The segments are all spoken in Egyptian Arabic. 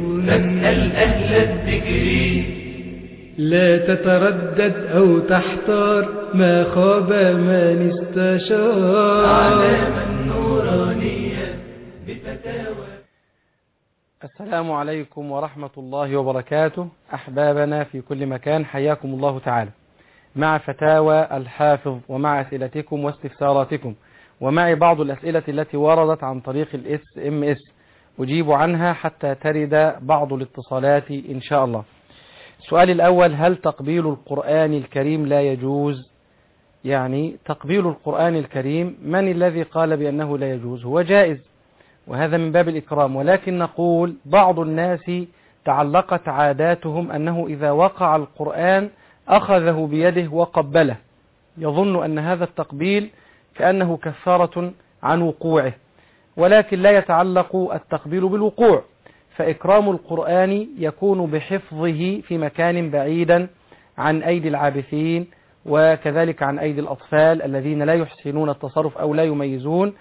فاسأل أهل الذكر لا تتردد أو تحتار ما خاب من استشار أعلام النورانية بفتاوى السلام عليكم ورحمة الله وبركاته أحبابنا في كل مكان حياكم الله تعالى مع فتاوى الحافظ ومع أسئلتكم واستفساراتكم ومع بعض الأسئلة التي وردت عن طريق الاس ام اس أجيب عنها حتى ترد بعض الاتصالات إن شاء الله السؤال الأول هل تقبيل القرآن الكريم لا يجوز يعني تقبيل القرآن الكريم من الذي قال بأنه لا يجوز هو جائز وهذا من باب الإكرام ولكن نقول بعض الناس تعلقت عاداتهم أنه إذا وقع القرآن أخذه بيده وقبله يظن أن هذا التقبيل كأنه كفارة عن وقوعه ولكن لا يتعلق التقبيل بالوقوع فإكرام القرآن يكون بحفظه في مكان بعيدا عن أيدي العابثين وكذلك عن أيدي الأطفال الذين لا يحسنون التصرف أو لا يميزون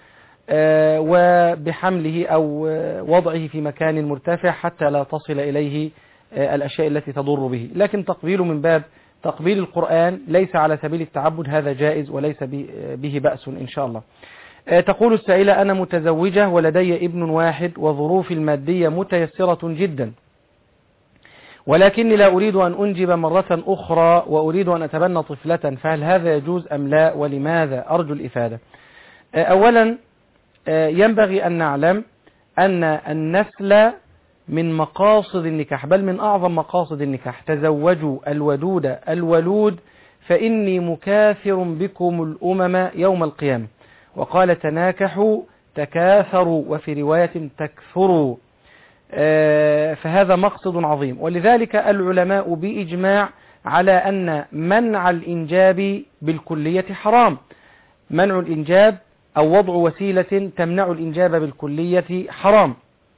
وبحمله أو وضعه في مكان مرتفع حتى لا تصل إليه الأشياء التي تضر به لكن تقبيله من باب تقبيل القرآن ليس على سبيل التعبد هذا جائز وليس به بأس إن شاء الله تقول السائلة أنا متزوجة ولدي ابن واحد وظروفي المادية متيسرة جدا ولكني لا أريد أن أنجب مرة أخرى وأريد أن أتبنى طفلة فهل هذا يجوز أم لا ولماذا أرجو الإفادة أولا ينبغي أن نعلم أن النسل من مقاصد النكاح بل من أعظم مقاصد النكاح تزوجوا الودود الولود فإني مكاثر بكم الأمم يوم القيامة وقال تناكحوا تكاثروا وفي رواية تكثروا فهذا مقصد عظيم ولذلك العلماء بإجماع على أن منع الإنجاب بالكلية حرام منع الإنجاب أو وضع وسيلة تمنع الإنجاب بالكلية حرام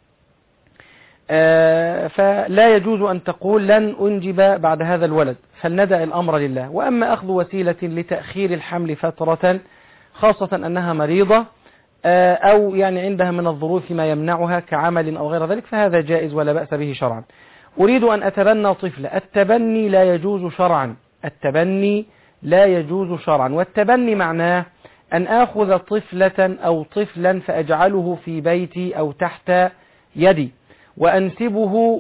فلا يجوز أن تقول لن أنجب بعد هذا الولد فلندع الأمر لله وأما أخذ وسيلة لتأخير الحمل فترة خاصة أنها مريضة أو يعني عندها من الظروف ما يمنعها كعمل أو غير ذلك فهذا جائز ولا بأس به شرعا أريد أن أتبنى طفلة التبني لا يجوز شرعا التبني لا يجوز شرعا والتبني معناه أن آخذ طفلة أو طفلا فأجعله في بيتي أو تحت يدي وأنسبه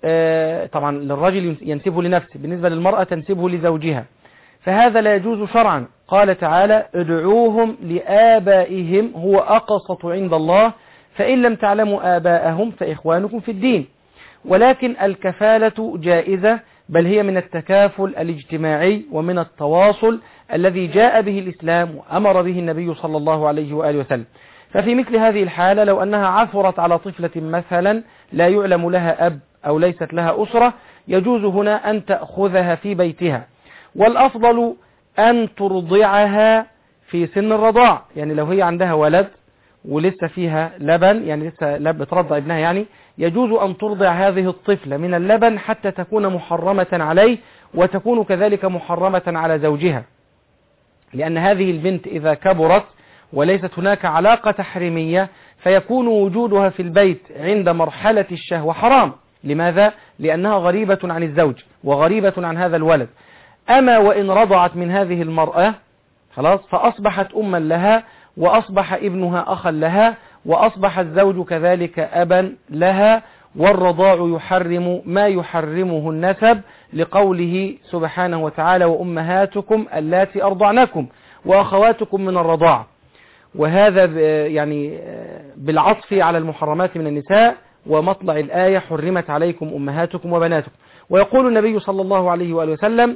طبعا للرجل ينسبه لنفسه بالنسبة للمرأة تنسبه لزوجها فهذا لا يجوز شرعا قال تعالى ادعوهم لآبائهم هو أقسط عند الله فإن لم تعلموا آباءهم فإخوانكم في الدين ولكن الكفالة جائزة بل هي من التكافل الاجتماعي ومن التواصل الذي جاء به الإسلام وأمر به النبي صلى الله عليه وآله وسلم ففي مثل هذه الحالة لو أنها عثرت على طفلة مثلا لا يعلم لها أب أو ليست لها أسرة يجوز هنا أن تأخذها في بيتها والأفضل أن ترضعها في سن الرضاع يعني لو هي عندها ولد ولسه فيها لبن يعني لسه بترضع ابنها يعني يجوز أن ترضع هذه الطفلة من اللبن حتى تكون محرمة عليه وتكون كذلك محرمة على زوجها لأن هذه البنت إذا كبرت وليست هناك علاقة تحريمية فيكون وجودها في البيت عند مرحلة الشهوة حرام لماذا؟ لأنها غريبة عن الزوج وغريبة عن هذا الولد أما وإن رضعت من هذه المرأة خلاص فأصبحت أما لها وأصبح ابنها أخا لها وأصبح الزوج كذلك أبا لها والرضاع يحرم ما يحرمه النسب لقوله سبحانه وتعالى وأمهاتكم اللاتي أرضعنكم وأخواتكم من الرضاعة وهذا يعني بالعطف على المحرمات من النساء ومطلع الآية حرمت عليكم أمهاتكم وبناتكم ويقول النبي صلى الله عليه وآله وسلم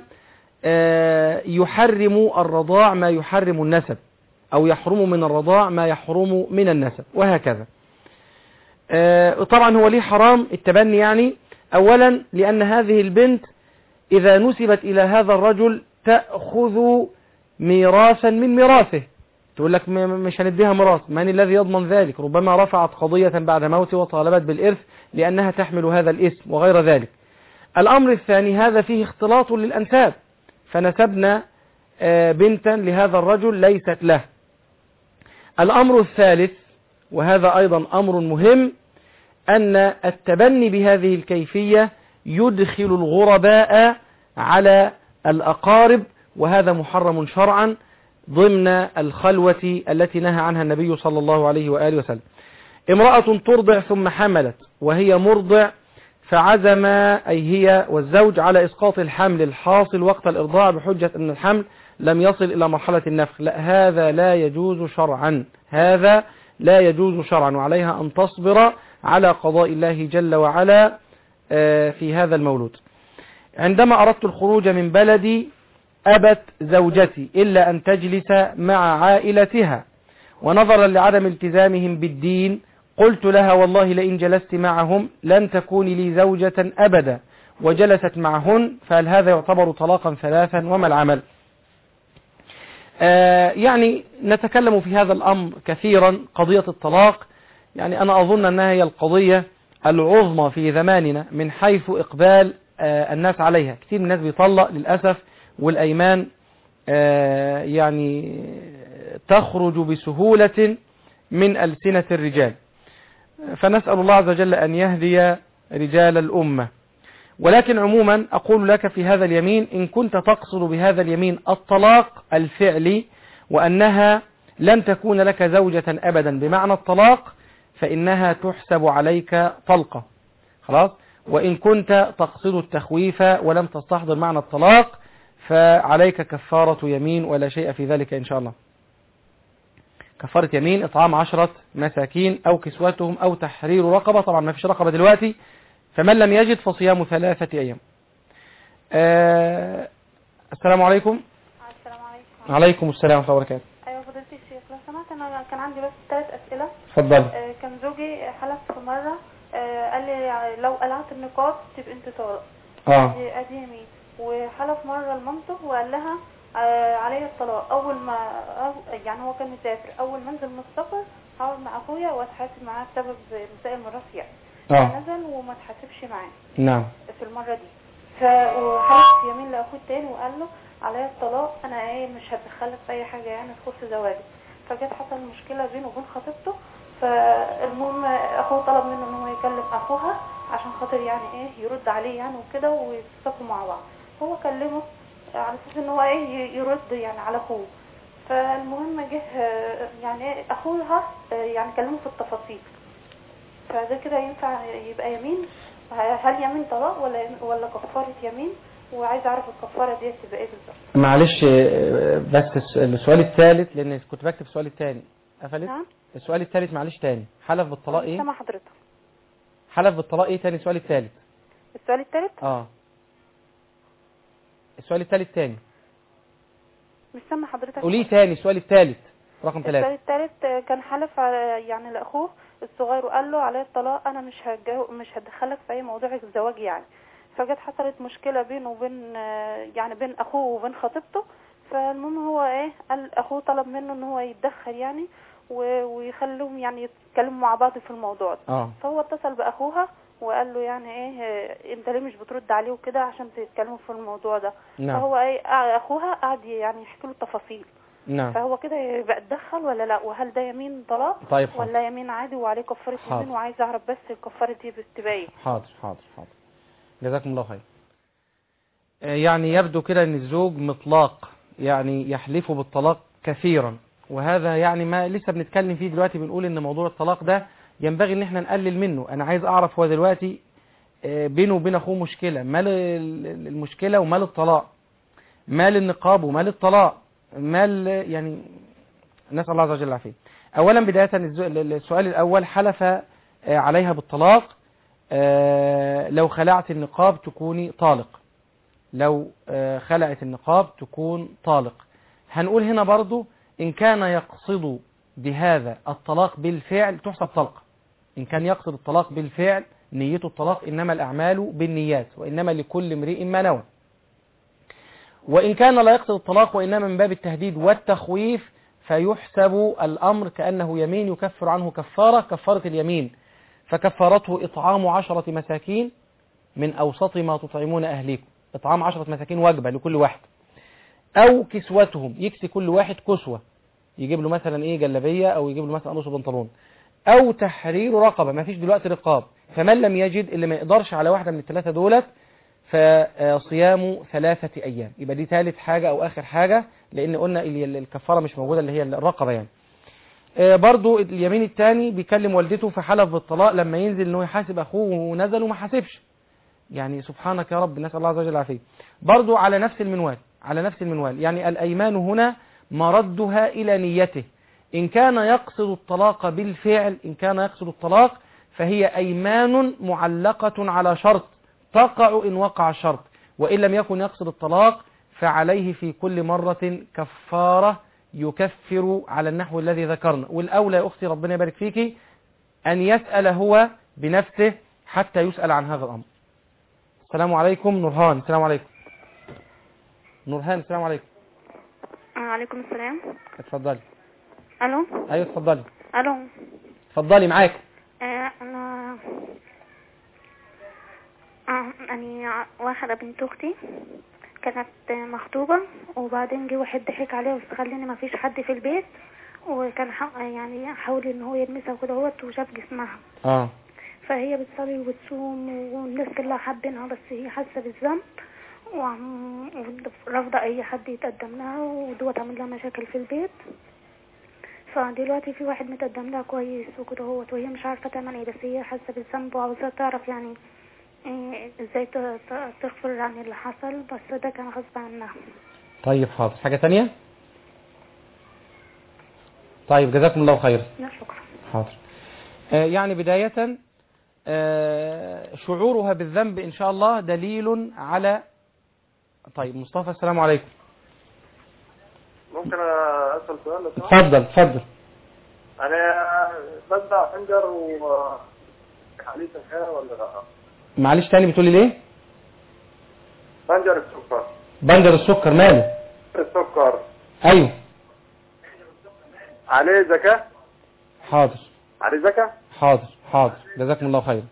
يحرم الرضاع ما يحرم النسب أو يحرم من الرضاع ما يحرم من النسب وهكذا طبعا هو ليه حرام التبني يعني أولا لأن هذه البنت إذا نسبت إلى هذا الرجل تأخذ ميراثا من ميراثه تقول لك مش هنديها ميراث من الذي يضمن ذلك ربما رفعت قضية بعد موته وطالبت بالإرث لأنها تحمل هذا الاسم وغير ذلك الأمر الثاني هذا فيه اختلاط للأنساب فنسبنا بنتا لهذا الرجل ليست له الأمر الثالث وهذا أيضا أمر مهم أن التبني بهذه الكيفية يدخل الغرباء على الأقارب وهذا محرم شرعا ضمن الخلوة التي نهى عنها النبي صلى الله عليه وآله وسلم امرأة ترضع ثم حملت وهي مرضع فعزم أي هي والزوج على إسقاط الحمل الحاصل وقت الإرضاع بحجة أن الحمل لم يصل إلى مرحلة النفخ لا هذا لا يجوز شرعا هذا لا يجوز شرعا وعليها أن تصبر على قضاء الله جل وعلا آه، في هذا المولود عندما أردت الخروج من بلدي أبت زوجتي إلا أن تجلس مع عائلتها ونظرا لعدم التزامهم بالدين قلت لها والله لئن جلست معهم لن تكوني لي زوجة أبدا وجلست معهن فهل هذا يعتبر طلاقا ثلاثا وما العمل آه يعني نتكلم في هذا الأمر كثيرا قضية الطلاق يعني أنا أظن أنها هي القضية العظمى في زماننا من حيث إقبال آه الناس عليها كثير من الناس بيطلق للأسف والأيمان آه يعني تخرج بسهولة من ألسنة الرجال فنسأل الله عز وجل أن يهدي رجال الأمة ولكن عموما أقول لك في هذا اليمين إن كنت تقصد بهذا اليمين الطلاق الفعلي وأنها لن تكون لك زوجة أبدا بمعنى الطلاق فإنها تحسب عليك طلقة خلاص وإن كنت تقصد التخويف ولم تستحضر معنى الطلاق فعليك كفارة يمين ولا شيء في ذلك إن شاء الله كفارة يمين إطعام عشرة مساكين أو كسوتهم أو تحرير رقبة طبعا ما فيش رقبة دلوقتي فمن لم يجد فصيام ثلاثة أيام آه السلام عليكم السلام عليكم عليكم السلام ورحمة الله وبركاته ايوه فضيلة الشيخ لو سمحت انا كان عندي بس ثلاث اسئله اتفضل آه، كان زوجي حلف في مره آه، قال لي لو قلعت النقاب تبقى انت طارق اه دي ادي يمين وحلف مره لمامته وقال لها آه، عليا الطلاق اول ما أو- يعني هو كان مسافر اول ما انزل من السفر هقعد مع اخويا واتحاسب معاه بسبب مسائل الميراث يعني اه نزل وما اتحاسبش معاه نعم في المرة دي ف وحلف يمين لاخوه التاني وقال له عليا الطلاق انا ايه مش هتدخلك في اي حاجة يعني تخص زواجي فجت حصل مشكلة بينه وبين خطيبته فالمهم اخوه طلب منه ان هو يكلم اخوها عشان خاطر يعني ايه يرد عليه يعني وكده ويتصافوا مع بعض هو كلمه على اساس ان هو ايه يرد يعني على اخوه فالمهم جه آه، يعني ايه اخوها آه، يعني كلمه في التفاصيل فده كده ينفع يبقى يمين هل يمين طلاق ولا يمين ولا كفارة يمين وعايز اعرف الكفارة دي تبقى ايه بالظبط معلش آه، بس الس- السؤال الثالث لأن كنت بكتب السؤال الثاني قفلت نعم السؤال الثالث معلش تاني حلف بالطلاق ايه سامع حضرتك حلف بالطلاق ايه تاني السؤال الثالث السؤال الثالث اه السؤال الثالث تاني مش سامع حضرتك قوليه تاني السؤال الثالث رقم السؤال ثلاثة الثالث كان حلف على يعني لاخوه الصغير وقال له عليا الطلاق انا مش هتجو مش هتدخلك في اي موضوع الزواج يعني فجت حصلت مشكله بينه وبين آه، يعني بين اخوه وبين خطيبته فالمهم هو ايه قال اخوه طلب منه ان هو يتدخل يعني و- ويخليهم يعني يتكلموا مع بعض في الموضوع ده اه فهو اتصل باخوها وقال له يعني ايه آه، انت ليه مش بترد عليه وكده عشان تتكلموا في الموضوع ده نعم فهو ايه قع- اخوها قعد يعني يحكي له التفاصيل نعم فهو كده يبقى اتدخل ولا لا وهل ده يمين طلاق طيب حاضر ولا يمين عادي وعليه كفاره حاضر. يمين وعايز اعرف بس الكفاره دي بتبقى ايه حاضر حاضر حاضر جزاكم الله خير آه، يعني يبدو كده ان الزوج مطلاق يعني يحلف بالطلاق كثيرا وهذا يعني ما لسه بنتكلم فيه دلوقتي بنقول ان موضوع الطلاق ده ينبغي ان احنا نقلل منه انا عايز اعرف هو دلوقتي آه، بينه وبين اخوه مشكلة مال ال- المشكلة ومال الطلاق مال النقاب ومال الطلاق مال يعني نسأل الله عز وجل العافية اولا بداية الز- السؤال الاول حلف آه، عليها بالطلاق آه، لو خلعت النقاب تكوني طالق لو آه، خلعت النقاب تكون طالق هنقول هنا برضو إن كان يقصد بهذا الطلاق بالفعل تحسب طلقة إن كان يقصد الطلاق بالفعل نيته الطلاق إنما الأعمال بالنيات وإنما لكل امرئ ما نوى وإن كان لا يقصد الطلاق وإنما من باب التهديد والتخويف فيحسب الأمر كأنه يمين يكفر عنه كفارة كفارة اليمين فكفارته إطعام عشرة مساكين من أوسط ما تطعمون أهليكم إطعام عشرة مساكين وجبة لكل واحد أو كسوتهم يكسي كل واحد كسوة يجيب له مثلا إيه جلبية أو يجيب له مثلا قميص وبنطلون أو تحرير رقبة ما فيش دلوقتي رقاب فمن لم يجد اللي ما يقدرش على واحدة من الثلاثة دولت فصيام ثلاثة أيام يبقى دي ثالث حاجة أو آخر حاجة لأن قلنا اللي- اللي الكفارة مش موجودة اللي هي الرقبة يعني آه، برضو اليمين الثاني بيكلم والدته فحلف بالطلاق لما ينزل انه يحاسب اخوه ونزل وما حاسبش يعني سبحانك يا رب نسال الله عز وجل العافيه برضو على نفس المنوال على نفس المنوال يعني الايمان هنا مردها الى نيته ان كان يقصد الطلاق بالفعل ان كان يقصد الطلاق فهي ايمان معلقه على شرط تقع ان وقع الشرط وان لم يكن يقصد الطلاق فعليه في كل مره كفاره يكفر على النحو الذي ذكرنا والأولى يا أختي ربنا يبارك فيكي أن يسأل هو بنفسه حتى يسأل عن هذا الأمر السلام عليكم نورهان السلام عليكم نورهان السلام عليكم عليكم السلام اتفضلي الو ايوه اتفضلي الو اتفضلي معاك آه انا آه يعني ع- واحدة بنت اختي كانت مخطوبة وبعدين جه واحد ضحك عليها واستغل ان مفيش حد في البيت وكان حق يعني حاول ان هو يلمسها وكده هوت وشاف جسمها اه فهي بتصلي وبتصوم والناس كلها حابينها بس هي حاسة بالذنب وعم- ورافضة أي حد يتقدم لها ودوت عامل لها مشاكل في البيت فدلوقتي في واحد متقدم لها كويس وكده هوت وهي مش عارفة تعمل ايه بس هي حاسة بالذنب وعاوزة تعرف يعني إيه ازاي ت- ت- تغفر عن اللي حصل بس ده كان غصب عنها طيب حاضر حاجة تانية طيب جزاكم الله خير لا شكرا حاضر آه، يعني بداية آه، شعورها بالذنب إن شاء الله دليل على طيب مصطفى السلام عليكم ممكن اسال سؤال لو سمحت؟ اتفضل اتفضل انا بزرع خنجر و عليه سكر ولا لا؟ معلش تاني بتقولي ليه خنجر السكر بنجر السكر ماله السكر ايوه عليه زكاة؟ حاضر عليه زكاة؟ حاضر حاضر جزاكم الله خير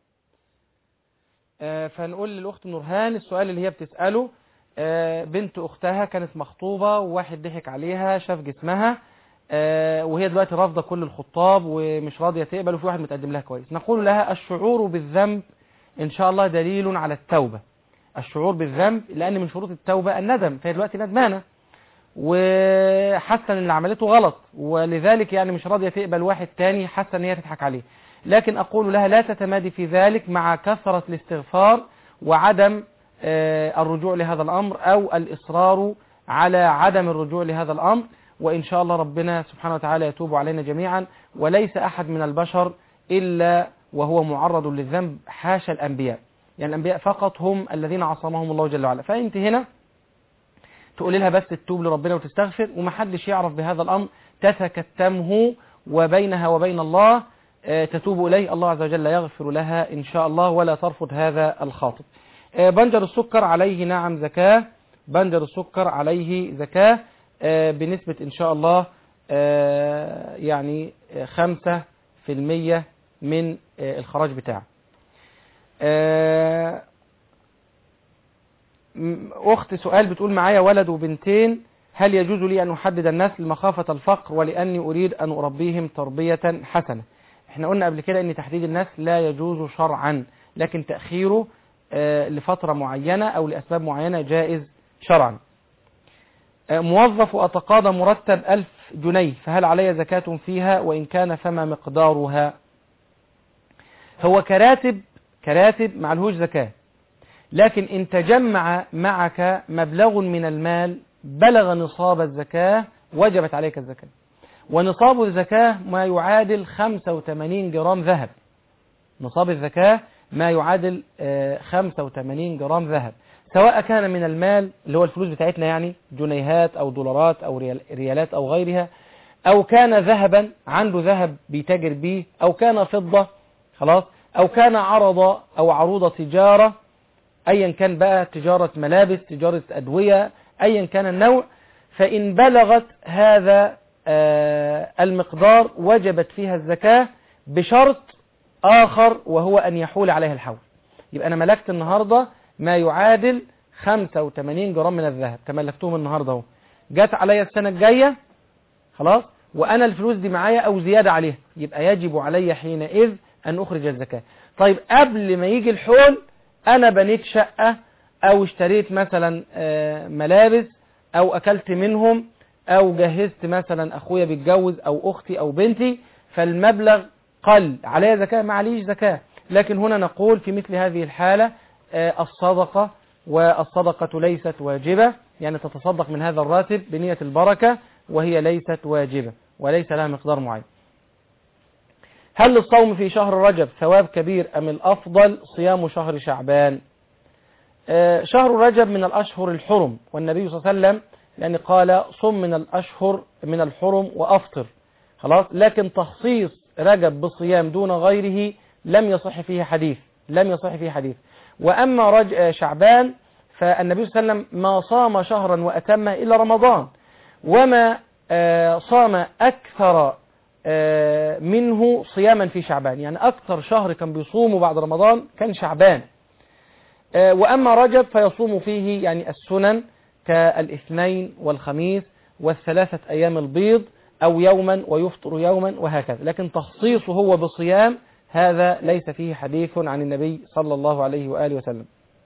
آه، فنقول للأخت نورهان السؤال اللي هي بتسأله آه، بنت أختها كانت مخطوبة وواحد ضحك عليها شاف جسمها آه، وهي دلوقتي رافضة كل الخطاب ومش راضية تقبل وفي واحد متقدم لها كويس نقول لها الشعور بالذنب إن شاء الله دليل على التوبة الشعور بالذنب لأن من شروط التوبة الندم فهي دلوقتي ندمانة وحاسه ان اللي عملته غلط ولذلك يعني مش راضيه تقبل واحد تاني حاسه ان هي تضحك عليه لكن اقول لها لا تتمادي في ذلك مع كثره الاستغفار وعدم آه، الرجوع لهذا الامر او الاصرار على عدم الرجوع لهذا الامر وان شاء الله ربنا سبحانه وتعالى يتوب علينا جميعا وليس احد من البشر الا وهو معرض للذنب حاشا الانبياء يعني الانبياء فقط هم الذين عصمهم الله جل وعلا فانت هنا تقول لها بس تتوب لربنا وتستغفر ومحدش يعرف بهذا الأمر تتكتمه وبينها وبين الله آه، تتوب إليه الله عز وجل يغفر لها إن شاء الله ولا ترفض هذا الخاطب آه، بنجر السكر عليه نعم زكاة بنجر السكر عليه زكاة آه، بنسبة إن شاء الله آه، يعني آه، خمسة في المية من آه، الخراج بتاعه آه، م- أخت سؤال بتقول معايا ولد وبنتين هل يجوز لي أن أحدد النسل مخافة الفقر ولأني أريد أن أربيهم تربية حسنة احنا قلنا قبل كده أن تحديد النسل لا يجوز شرعا لكن تأخيره آه، لفترة معينة أو لأسباب معينة جائز شرعا آه، موظف وأتقاضى مرتب ألف جنيه فهل علي زكاة فيها وإن كان فما مقدارها هو كراتب كراتب معلهوش زكاة لكن إن تجمع معك مبلغ من المال بلغ نصاب الزكاة وجبت عليك الزكاة ونصاب الزكاة ما يعادل 85 جرام ذهب نصاب الزكاة ما يعادل آه، 85 جرام ذهب سواء كان من المال اللي هو الفلوس بتاعتنا يعني جنيهات أو دولارات أو ريال- ريالات أو غيرها أو كان ذهبا عنده ذهب بيتاجر به أو كان فضة خلاص أو كان عرض أو عروض تجارة ايا كان بقى تجارة ملابس تجارة ادوية ايا كان النوع فان بلغت هذا آه، المقدار وجبت فيها الزكاة بشرط اخر وهو ان يحول عليها الحول يبقى انا ملكت النهاردة ما يعادل 85 جرام من الذهب تملكتهم النهاردة اهو جت عليا السنة الجاية خلاص وأنا الفلوس دي معايا أو زيادة عليها يبقى يجب علي حينئذ أن أخرج الزكاة طيب قبل ما يجي الحول أنا بنيت شقة أو اشتريت مثلا آه، ملابس أو أكلت منهم أو جهزت مثلا أخويا بيتجوز أو أختي أو بنتي فالمبلغ قل عليها زكاة ما عليش زكاة لكن هنا نقول في مثل هذه الحالة آه، الصدقة والصدقة ليست واجبة يعني تتصدق من هذا الراتب بنية البركة وهي ليست واجبة وليس لها مقدار معين هل الصوم في شهر رجب ثواب كبير أم الأفضل صيام شهر شعبان آه، شهر رجب من الأشهر الحرم والنبي صلى الله عليه وسلم يعني قال صم من الأشهر من الحرم وأفطر خلاص لكن تخصيص رجب بصيام دون غيره لم يصح فيه حديث لم يصح فيه حديث وأما رج... آه، شعبان فالنبي صلى الله عليه وسلم ما صام شهرا وأتمه إلا رمضان وما آه، صام أكثر آه، منه صياما في شعبان يعني أكثر شهر كان بيصومه بعد رمضان كان شعبان آه، وأما رجب فيصوم فيه يعني السنن كالاثنين والخميس والثلاثة أيام البيض أو يوما ويفطر يوما وهكذا لكن تخصيصه هو بصيام هذا ليس فيه حديث عن النبي صلى الله عليه وآله وسلم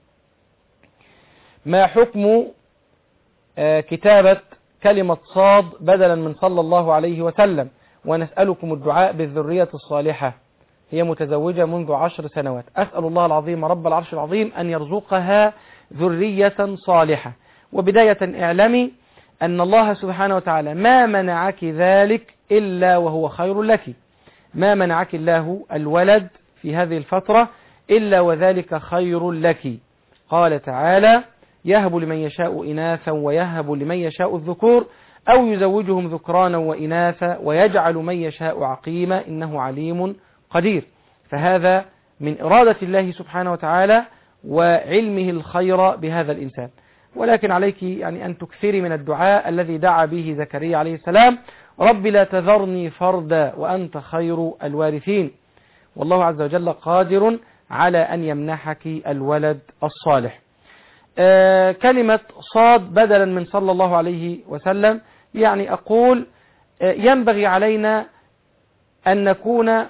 ما حكم آه، كتابة كلمة صاد بدلا من صلى الله عليه وسلم ونسألكم الدعاء بالذرية الصالحة هي متزوجة منذ عشر سنوات أسأل الله العظيم رب العرش العظيم أن يرزقها ذرية صالحة وبداية اعلمي أن الله سبحانه وتعالى ما منعك ذلك إلا وهو خير لك ما منعك الله الولد في هذه الفترة إلا وذلك خير لك قال تعالى يهب لمن يشاء إناثا ويهب لمن يشاء الذكور أو يزوجهم ذكرانا وإناثا ويجعل من يشاء عقيما إنه عليم قدير فهذا من إرادة الله سبحانه وتعالى وعلمه الخير بهذا الإنسان ولكن عليك يعني أن تكثري من الدعاء الذي دعا به زكريا عليه السلام رب لا تذرني فردا وأنت خير الوارثين والله عز وجل قادر على أن يمنحك الولد الصالح آه كلمة صاد بدلا من صلى الله عليه وسلم يعني أقول آه ينبغي علينا أن نكون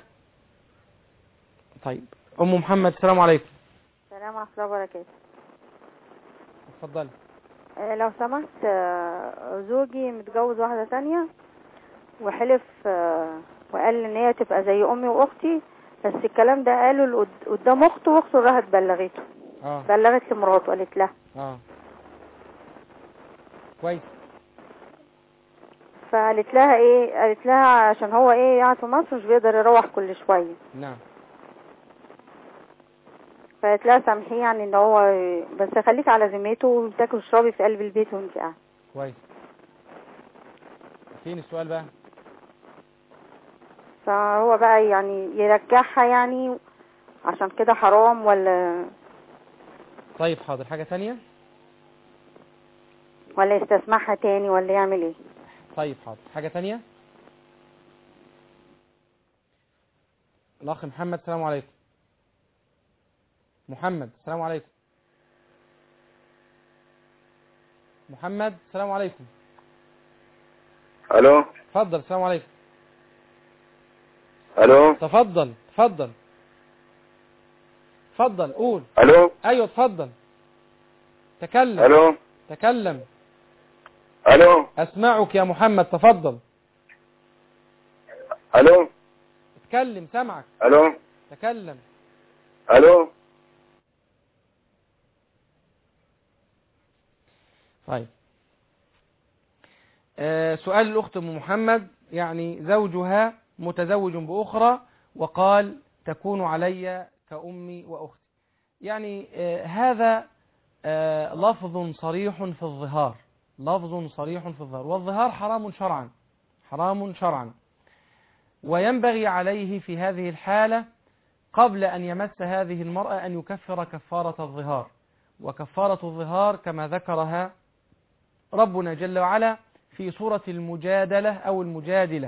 طيب أم محمد السلام عليكم السلام ورحمة الله وبركاته اتفضلي آه، لو سمحت آه، زوجي متجوز واحدة تانية وحلف آه، وقال ان هي تبقى زي امي واختي بس الكلام ده قاله لقد- قدام اخته واخته راحت بلغته اه بلغت لمراته قالت لها اه كويس فقالت لها ايه قالت لها عشان هو ايه قاعد في مصر مش بيقدر يروح كل شوية نعم فقالت لها سامحيه يعني ان هو بس خليك على ذمته وتاكل وتشربي في قلب البيت وانت قاعده كويس فين السؤال بقى فهو بقى يعني يرجعها يعني عشان كده حرام ولا طيب حاضر حاجة تانية ولا يستسمحها تاني ولا يعمل ايه طيب حاضر حاجة تانية الأخ محمد السلام عليكم محمد السلام عليكم محمد السلام عليكم الو تفضل السلام عليكم الو تفضل تفضل تفضل قول الو ايوه تفضل تكلم الو تكلم الو اسمعك يا محمد تفضل الو اتكلم سمعك الو تكلم الو طيب آه سؤال الأخت أم محمد يعني زوجها متزوج بأخرى وقال تكون علي كأمي وأختي يعني آه هذا آه لفظ صريح في الظهار لفظ صريح في الظهار والظهار حرام شرعا حرام شرعا وينبغي عليه في هذه الحالة قبل أن يمس هذه المرأة أن يكفر كفارة الظهار وكفارة الظهار كما ذكرها ربنا جل وعلا في سورة المجادلة أو المجادلة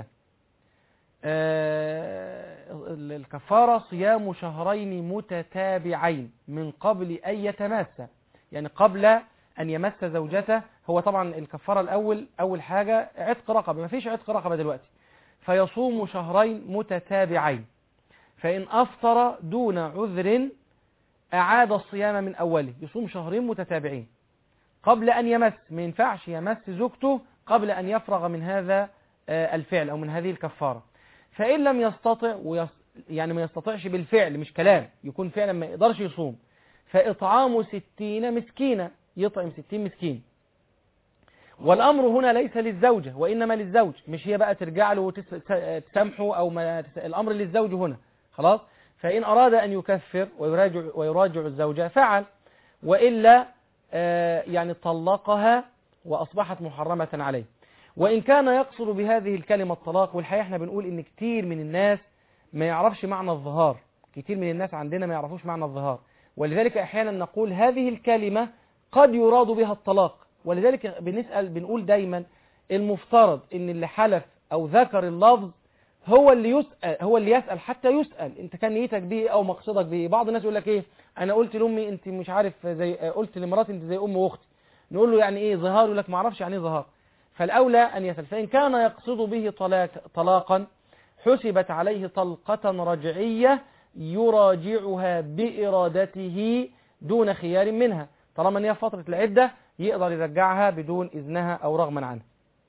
آه، الكفارة صيام شهرين متتابعين من قبل أن يتماس يعني قبل أن يمس زوجته هو طبعا الكفارة الأول أول حاجة عتق رقبة ما فيش عتق رقبة دلوقتي فيصوم شهرين متتابعين فإن أفطر دون عذر أعاد الصيام من أوله يصوم شهرين متتابعين قبل أن يمس ما ينفعش يمس زوجته قبل أن يفرغ من هذا آه، الفعل أو من هذه الكفارة فإن لم يستطع ويص... يعني ما يستطيعش بالفعل مش كلام يكون فعلا ما يقدرش يصوم فإطعام ستين مسكينة يطعم ستين مسكين والأمر هنا ليس للزوجة وإنما للزوج مش هي بقى ترجع له وتسامحه أو ما تس... الأمر للزوج هنا خلاص فإن أراد أن يكفر ويراجع, ويراجع الزوجة فعل وإلا آه، يعني طلقها وأصبحت محرمة عليه وإن كان يقصد بهذه الكلمة الطلاق والحقيقة احنا بنقول إن كتير من الناس ما يعرفش معنى الظهار كتير من الناس عندنا ما يعرفوش معنى الظهار ولذلك أحيانا نقول هذه الكلمة قد يراد بها الطلاق ولذلك بنسأل بنقول دايما المفترض إن اللي حلف أو ذكر اللفظ هو اللي يسأل هو اللي يسأل حتى يسأل انت كان نيتك بيه او مقصدك بيه بعض الناس يقول لك ايه انا قلت لامي انت مش عارف زي قلت لمراتي انت زي ام واختي نقول له يعني ايه ظهار يقول لك ما اعرفش يعني ايه ظهار فالاولى ان يسأل فان كان يقصد به طلاق طلاقا حسبت عليه طلقة رجعية يراجعها بإرادته دون خيار منها طالما ان هي فترة العدة يقدر يرجعها بدون إذنها أو رغما عنها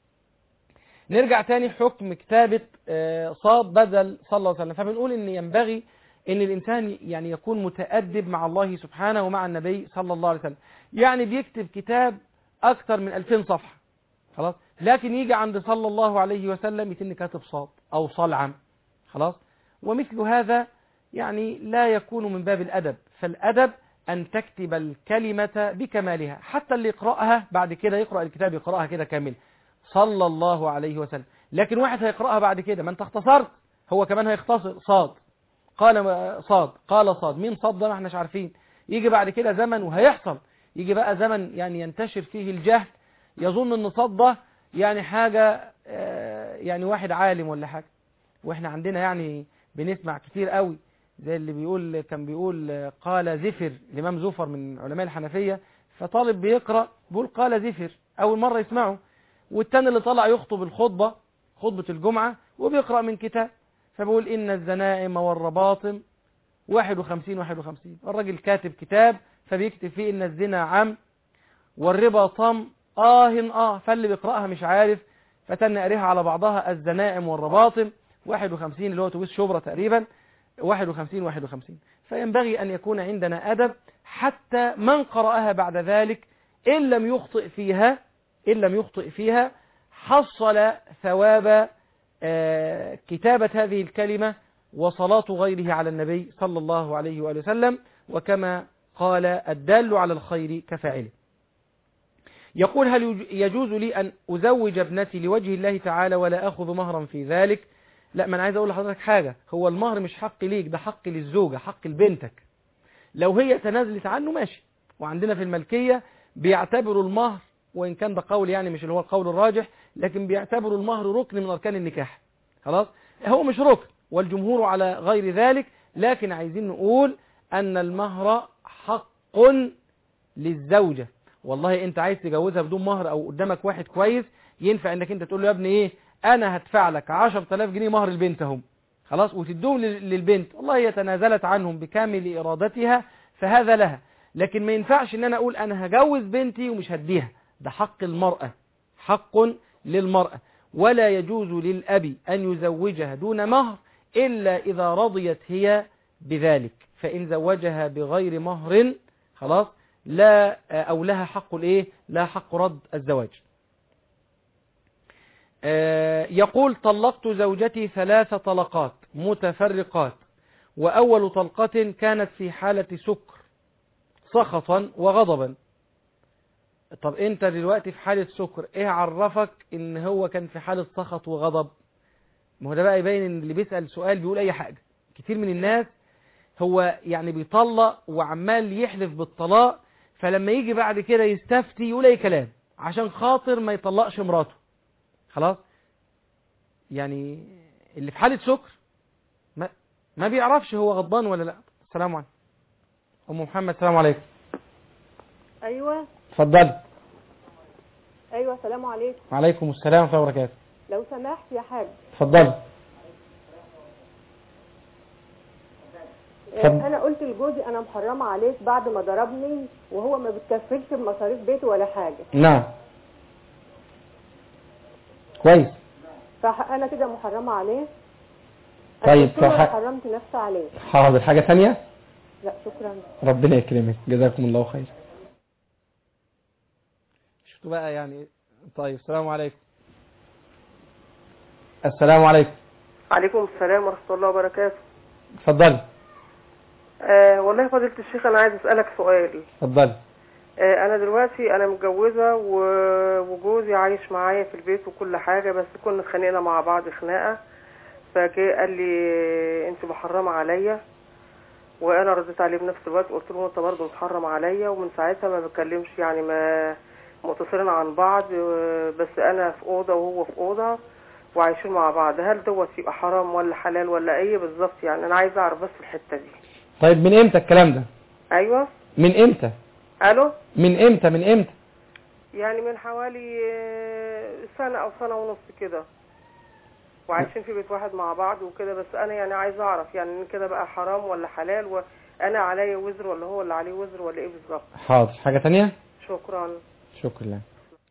نرجع تاني حكم كتابة آه، صاد بدل صلى الله عليه وسلم فبنقول ان ينبغي ان الانسان يعني يكون متأدب مع الله سبحانه ومع النبي صلى الله عليه وسلم يعني بيكتب كتاب اكتر من 2000 صفحة خلاص لكن يجي عند صلى الله عليه وسلم يتن كاتب صاد او صلعم خلاص ومثل هذا يعني لا يكون من باب الادب فالادب ان تكتب الكلمة بكمالها حتى اللي يقرأها بعد كده يقرأ الكتاب يقرأها كده كامل صلى الله عليه وسلم لكن واحد هيقرأها بعد كده ما انت اختصرت هو كمان هيختصر صاد قال صاد قال صاد مين صاد ده ما احناش عارفين يجي بعد كده زمن وهيحصل يجي بقى زمن يعني ينتشر فيه الجهل يظن ان صاد ده يعني حاجة آه، يعني واحد عالم ولا حاجة واحنا عندنا يعني بنسمع كتير قوي زي اللي بيقول كان بيقول آه، قال زفر الامام زفر من علماء الحنفية فطالب بيقرأ بيقول قال زفر اول مرة يسمعه والتاني اللي طلع يخطب الخطبة خطبة الجمعة وبيقرأ من كتاب فبيقول إن الزنائم والرباطم 51 51 الراجل كاتب كتاب فبيكتب فيه إن الزنا عم والربا طم آه آه فاللي بيقرأها مش عارف فتن قريها على بعضها الزنائم والرباطم 51 اللي هو تويس شبرا تقريبا 51 51 فينبغي أن يكون عندنا أدب حتى من قرأها بعد ذلك إن لم يخطئ فيها إن لم يخطئ فيها حصل ثواب آه، كتابة هذه الكلمة وصلاة غيره على النبي صلى الله عليه وآله وسلم وكما قال الدال على الخير كفاعله يقول هل يج- يجوز لي أن أزوج ابنتي لوجه الله تعالى ولا أخذ مهرا في ذلك لا ما أنا عايز أقول لحضرتك حاجة هو المهر مش حق ليك ده حق للزوجة حق لبنتك لو هي تنازلت عنه ماشي وعندنا في الملكية بيعتبروا المهر وإن كان ده قول يعني مش اللي هو القول الراجح لكن بيعتبروا المهر ركن من أركان النكاح خلاص هو مش ركن والجمهور على غير ذلك لكن عايزين نقول أن المهر حق للزوجة والله انت عايز تجوزها بدون مهر او قدامك واحد كويس ينفع انك انت تقول له يا ابني ايه انا هدفع لك 10000 جنيه مهر البنت اهم خلاص وتدوهم لل- للبنت والله هي تنازلت عنهم بكامل ارادتها فهذا لها لكن ما ينفعش ان انا اقول انا هجوز بنتي ومش هديها ده حق المرأة حق للمرأة ولا يجوز للأب أن يزوجها دون مهر إلا إذا رضيت هي بذلك فإن زوجها بغير مهر خلاص لا أو لها حق الإيه لا حق رد الزواج آه، يقول طلقت زوجتي ثلاث طلقات متفرقات وأول طلقة كانت في حالة سكر سخطا وغضبا طب انت دلوقتي في حالة سكر ايه عرفك ان هو كان في حالة سخط وغضب ما هو ده بقى يبين ان اللي بيسأل سؤال بيقول اي حاجة كتير من الناس هو يعني بيطلق وعمال يحلف بالطلاق فلما يجي بعد كده يستفتي يقول اي كلام عشان خاطر ما يطلقش مراته خلاص يعني اللي في حالة سكر ما, ما بيعرفش هو غضبان ولا لا السلام عليكم ام محمد السلام عليكم ايوه اتفضلي ايوه السلام عليكم وعليكم السلام ورحمة الله وبركاته لو سمحت يا حاج اتفضلي آه، طب- انا قلت لجوزي انا محرمه عليك بعد ما ضربني وهو ما بتكفلش بمصاريف بيته ولا حاجه نعم كويس فانا كده محرمه عليه طيب، أنا قلت له فح- أنا حرمت نفسي عليه حاضر حاجة ثانية لا شكرا ربنا يكرمك جزاكم الله خير شفتوا بقى يعني طيب السلام عليكم السلام عليكم عليكم السلام ورحمة الله وبركاته اتفضلي آه والله فضيلة الشيخ أنا عايز أسألك سؤال اتفضلي آه أنا دلوقتي أنا متجوزة و- وجوزي عايش معايا في البيت وكل حاجة بس كنا اتخانقنا مع بعض خناقة فجاء قال لي أنت محرمة عليا وأنا رديت عليه بنفس الوقت قلت له أنت برضه محرم عليا ومن ساعتها ما بتكلمش يعني ما متصلين عن بعض آه، بس أنا في أوضة وهو في أوضة وعايشين مع بعض هل دوت يبقى حرام ولا حلال ولا ايه بالظبط يعني انا عايزه اعرف بس الحته دي طيب من امتى الكلام ده ايوه من امتى الو من امتى من امتى يعني من حوالي آه، سنه او سنه ونص كده وعايشين في بيت واحد مع بعض وكده بس انا يعني عايزه اعرف يعني ان كده بقى حرام ولا حلال وانا عليا وزر ولا هو اللي عليه وزر ولا ايه بالظبط حاضر حاجة ثانية شكرا شكرا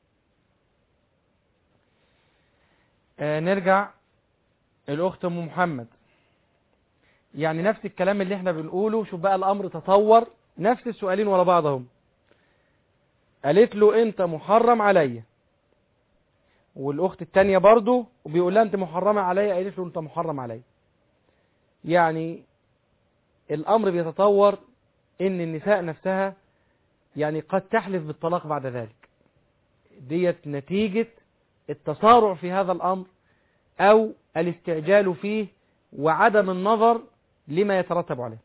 آه نرجع الأخت أم محمد يعني نفس الكلام اللي احنا بنقوله شوف بقى الأمر تطور نفس السؤالين ورا بعضهم قالت له أنت محرم عليا والأخت التانية برضو وبيقول لها أنت محرمة عليا قالت له أنت محرم عليا يعني الأمر بيتطور إن النساء نفسها يعني قد تحلف بالطلاق بعد ذلك ديت نتيجة التسارع في هذا الأمر أو الاستعجال فيه وعدم النظر لما يترتب عليه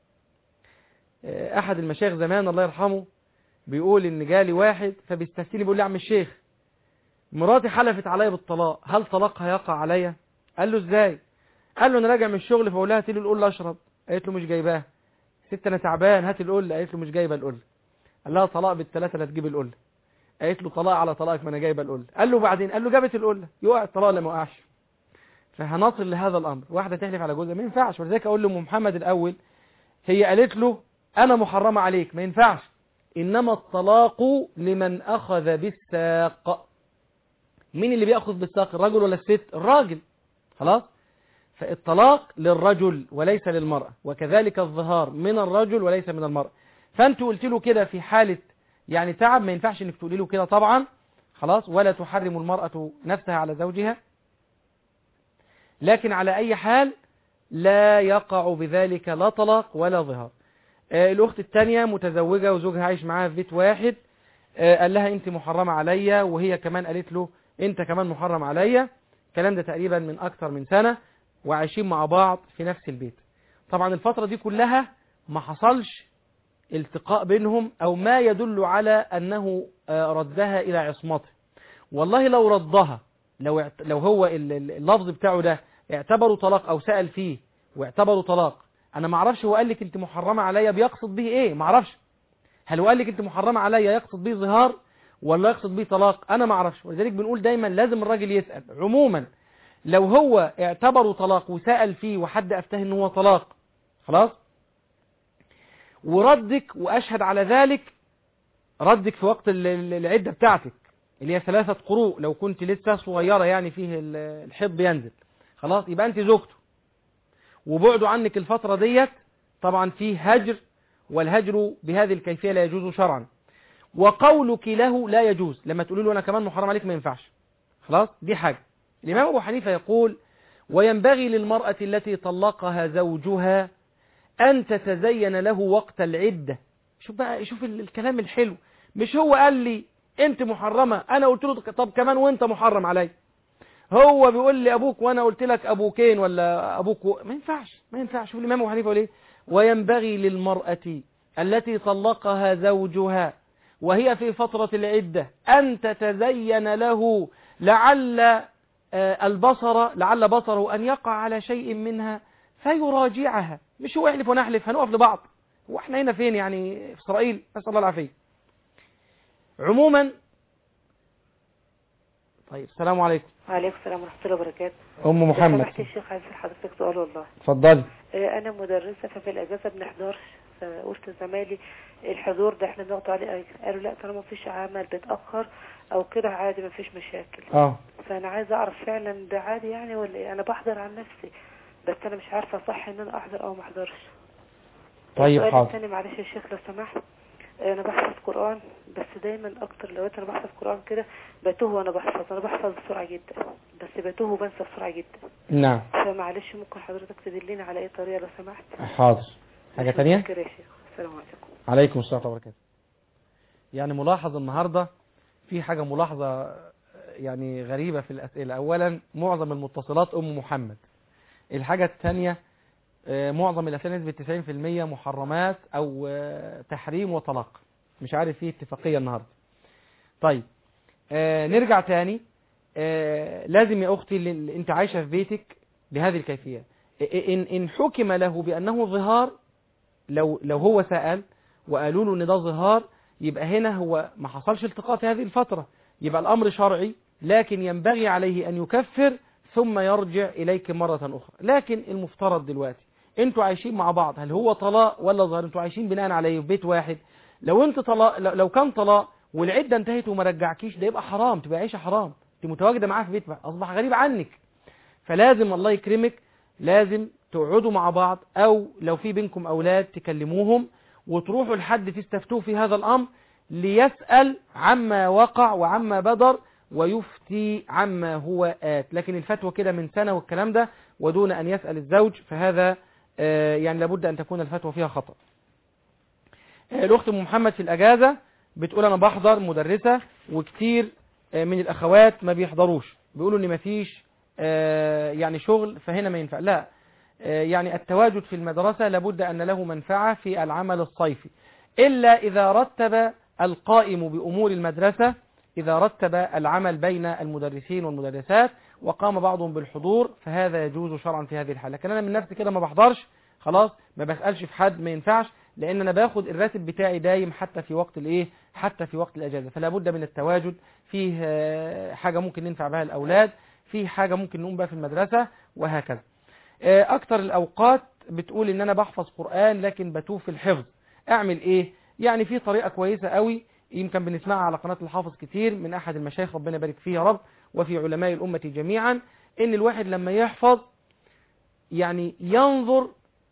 أحد المشايخ زمان الله يرحمه بيقول إن جالي واحد فبيستفتيني بيقول لي يا عم الشيخ مراتي حلفت عليا بالطلاق هل طلاقها يقع عليا قال له ازاي قال له انا راجع من الشغل فبقول لها هاتي لي القله اشرب قالت له مش جايباها ست انا تعبان هات القله قالت له مش جايبه القله قال لها طلاق بالثلاثه لا تجيب القله قالت له طلاق على طلاقك ما انا جايبه القله قال له بعدين قال له جابت القله يقع الطلاق ولا ما وقعش فهنصل لهذا الامر واحده تحلف على جوزها ما ينفعش ولذلك اقول لام محمد الاول هي قالت له انا محرمه عليك ما ينفعش انما الطلاق لمن اخذ بالساق مين اللي بياخذ بالساق الرجل ولا الست الراجل خلاص فالطلاق للرجل وليس للمرأة وكذلك الظهار من الرجل وليس من المرأة فانت قلت له كده في حالة يعني تعب ما ينفعش انك تقولي له كده طبعا خلاص ولا تحرم المرأة نفسها على زوجها لكن على اي حال لا يقع بذلك لا طلاق ولا ظهار آه الاخت الثانية متزوجة وزوجها عايش معاها في بيت واحد آه قال لها انت محرمة عليا وهي كمان قالت له انت كمان محرم عليا الكلام ده تقريبا من اكتر من سنة وعايشين مع بعض في نفس البيت طبعا الفترة دي كلها ما حصلش التقاء بينهم او ما يدل على انه ردها الى عصمته والله لو ردها لو لو هو اللفظ بتاعه ده اعتبروا طلاق او سأل فيه واعتبروا طلاق انا ما اعرفش هو قال لك انت محرمة عليا بيقصد به ايه ما اعرفش هل هو قال لك انت محرمة عليا يقصد به ظهار ولا يقصد به طلاق انا ما اعرفش ولذلك بنقول دايما لازم الراجل يسأل عموما لو هو اعتبره طلاق وسأل فيه وحد افتاه ان هو طلاق خلاص وردك واشهد على ذلك ردك في وقت العدة بتاعتك اللي هي ثلاثة قروء لو كنت لسه صغيرة يعني فيه الحب ينزل خلاص يبقى انت زوجته وبعده عنك الفترة ديت طبعا فيه هجر والهجر بهذه الكيفية لا يجوز شرعا وقولك له لا يجوز لما تقولي له انا كمان محرم عليك ما ينفعش خلاص دي حاجة الإمام أبو حنيفة يقول وينبغي للمرأة التي طلقها زوجها أن تتزين له وقت العدة شوف بقى شوف الكلام الحلو مش هو قال لي أنت محرمة أنا قلت له طب كمان وأنت محرم علي هو بيقول لي أبوك وأنا قلت لك أبوكين ولا أبوك و... ما ينفعش ما ينفعش شوف الإمام أبو حنيفة يقول إيه وينبغي للمرأة التي طلقها زوجها وهي في فترة العدة أن تتزين له لعل البصر لعل بصره أن يقع على شيء منها فيراجعها مش هو يحلف ونحلف هنقف لبعض واحنا هنا فين يعني في إسرائيل نسأل الله العافية عموما طيب السلام عليكم وعليكم السلام ورحمة الله وبركاته ام لو محمد سمحت يا شيخ عايز حضرتك سؤال والله اتفضلي آه، أنا مدرسة ففي الأجازة بنحضرش فقلت لزمايلي الحضور ده احنا بناخده عليه أجر قالوا لا طالما مفيش عمل بيتأخر أو كده عادي مفيش مشاكل اه فأنا عايزة أعرف فعلا ده عادي يعني ولا إيه أنا بحضر عن نفسي بس أنا مش عارفة صح إن أنا أحضر أو ما أحضرش طيب السؤال حاضر الثاني معلش يا شيخ لو سمحت انا بحفظ قرآن بس دايما اكتر لو انا بحفظ قرآن كده بتوه وانا بحفظ انا بحفظ بسرعة جدا بس بتوه وبنسى بسرعة جدا نعم فمعلش ممكن حضرتك تدليني على اي طريقة لو سمحت حاضر حاجة مش تانية متذكرة يا شيخ السلام عليكم عليكم السلام ورحمة الله وبركاته يعني ملاحظ النهاردة في حاجة ملاحظة يعني غريبة في الأسئلة أولا معظم المتصلات أم محمد الحاجة الثانية آه، معظم الأسئلة نسبة 90% محرمات أو آه، تحريم وطلاق مش عارف فيه اتفاقية النهاردة طيب آه، نرجع تاني آه، لازم يا أختي اللي أنت عايشة في بيتك بهذه الكيفية إن إن حكم له بأنه ظهار لو لو هو سأل وقالوا له ان ده ظهار يبقى هنا هو ما حصلش التقاء في هذه الفترة يبقى الأمر شرعي لكن ينبغي عليه أن يكفر ثم يرجع إليك مرة أخرى لكن المفترض دلوقتي انتوا عايشين مع بعض هل هو طلاق ولا ظهار انتوا عايشين بناء عليه في بيت واحد لو انت طلاق لو لو كان طلاق والعدة انتهت وما رجعكيش ده يبقى حرام تبقى عيشة حرام انت متواجدة معاه في بيت أصبح غريب عنك فلازم الله يكرمك لازم تقعدوا مع بعض او لو في بينكم اولاد تكلموهم وتروحوا لحد تستفتوه في هذا الامر ليسأل عما وقع وعما بدر ويفتي عما هو آت لكن الفتوى كده من سنة والكلام ده ودون أن يسأل الزوج فهذا آه، يعني لابد أن تكون الفتوى فيها خطأ آه، الأخت أم محمد في الأجازة بتقول أنا بحضر مدرسة وكتير آه، من الأخوات ما بيحضروش بيقولوا إن مفيش آه، يعني شغل فهنا ما ينفع لا آه، يعني التواجد في المدرسة لابد أن له منفعة في العمل الصيفي إلا إذا رتب القائم بأمور المدرسة إذا رتب العمل بين المدرسين والمدرسات وقام بعضهم بالحضور فهذا يجوز شرعا في هذه الحالة لكن أنا من نفسي كده ما بحضرش خلاص ما بسألش في حد ما ينفعش لأن أنا باخد الراتب بتاعي دايم حتى في وقت الإيه حتى في وقت الأجازة فلا بد من التواجد فيه آه، حاجة ممكن ننفع بها الأولاد فيه حاجة ممكن نقوم بها في المدرسة وهكذا آه، أكتر الأوقات بتقول إن أنا بحفظ قرآن لكن بتوه في الحفظ أعمل إيه يعني في طريقة كويسة قوي يمكن بنسمعها على قناة الحافظ كتير من أحد المشايخ ربنا يبارك فيه يا رب وفي علماء الأمة جميعا إن الواحد لما يحفظ يعني ينظر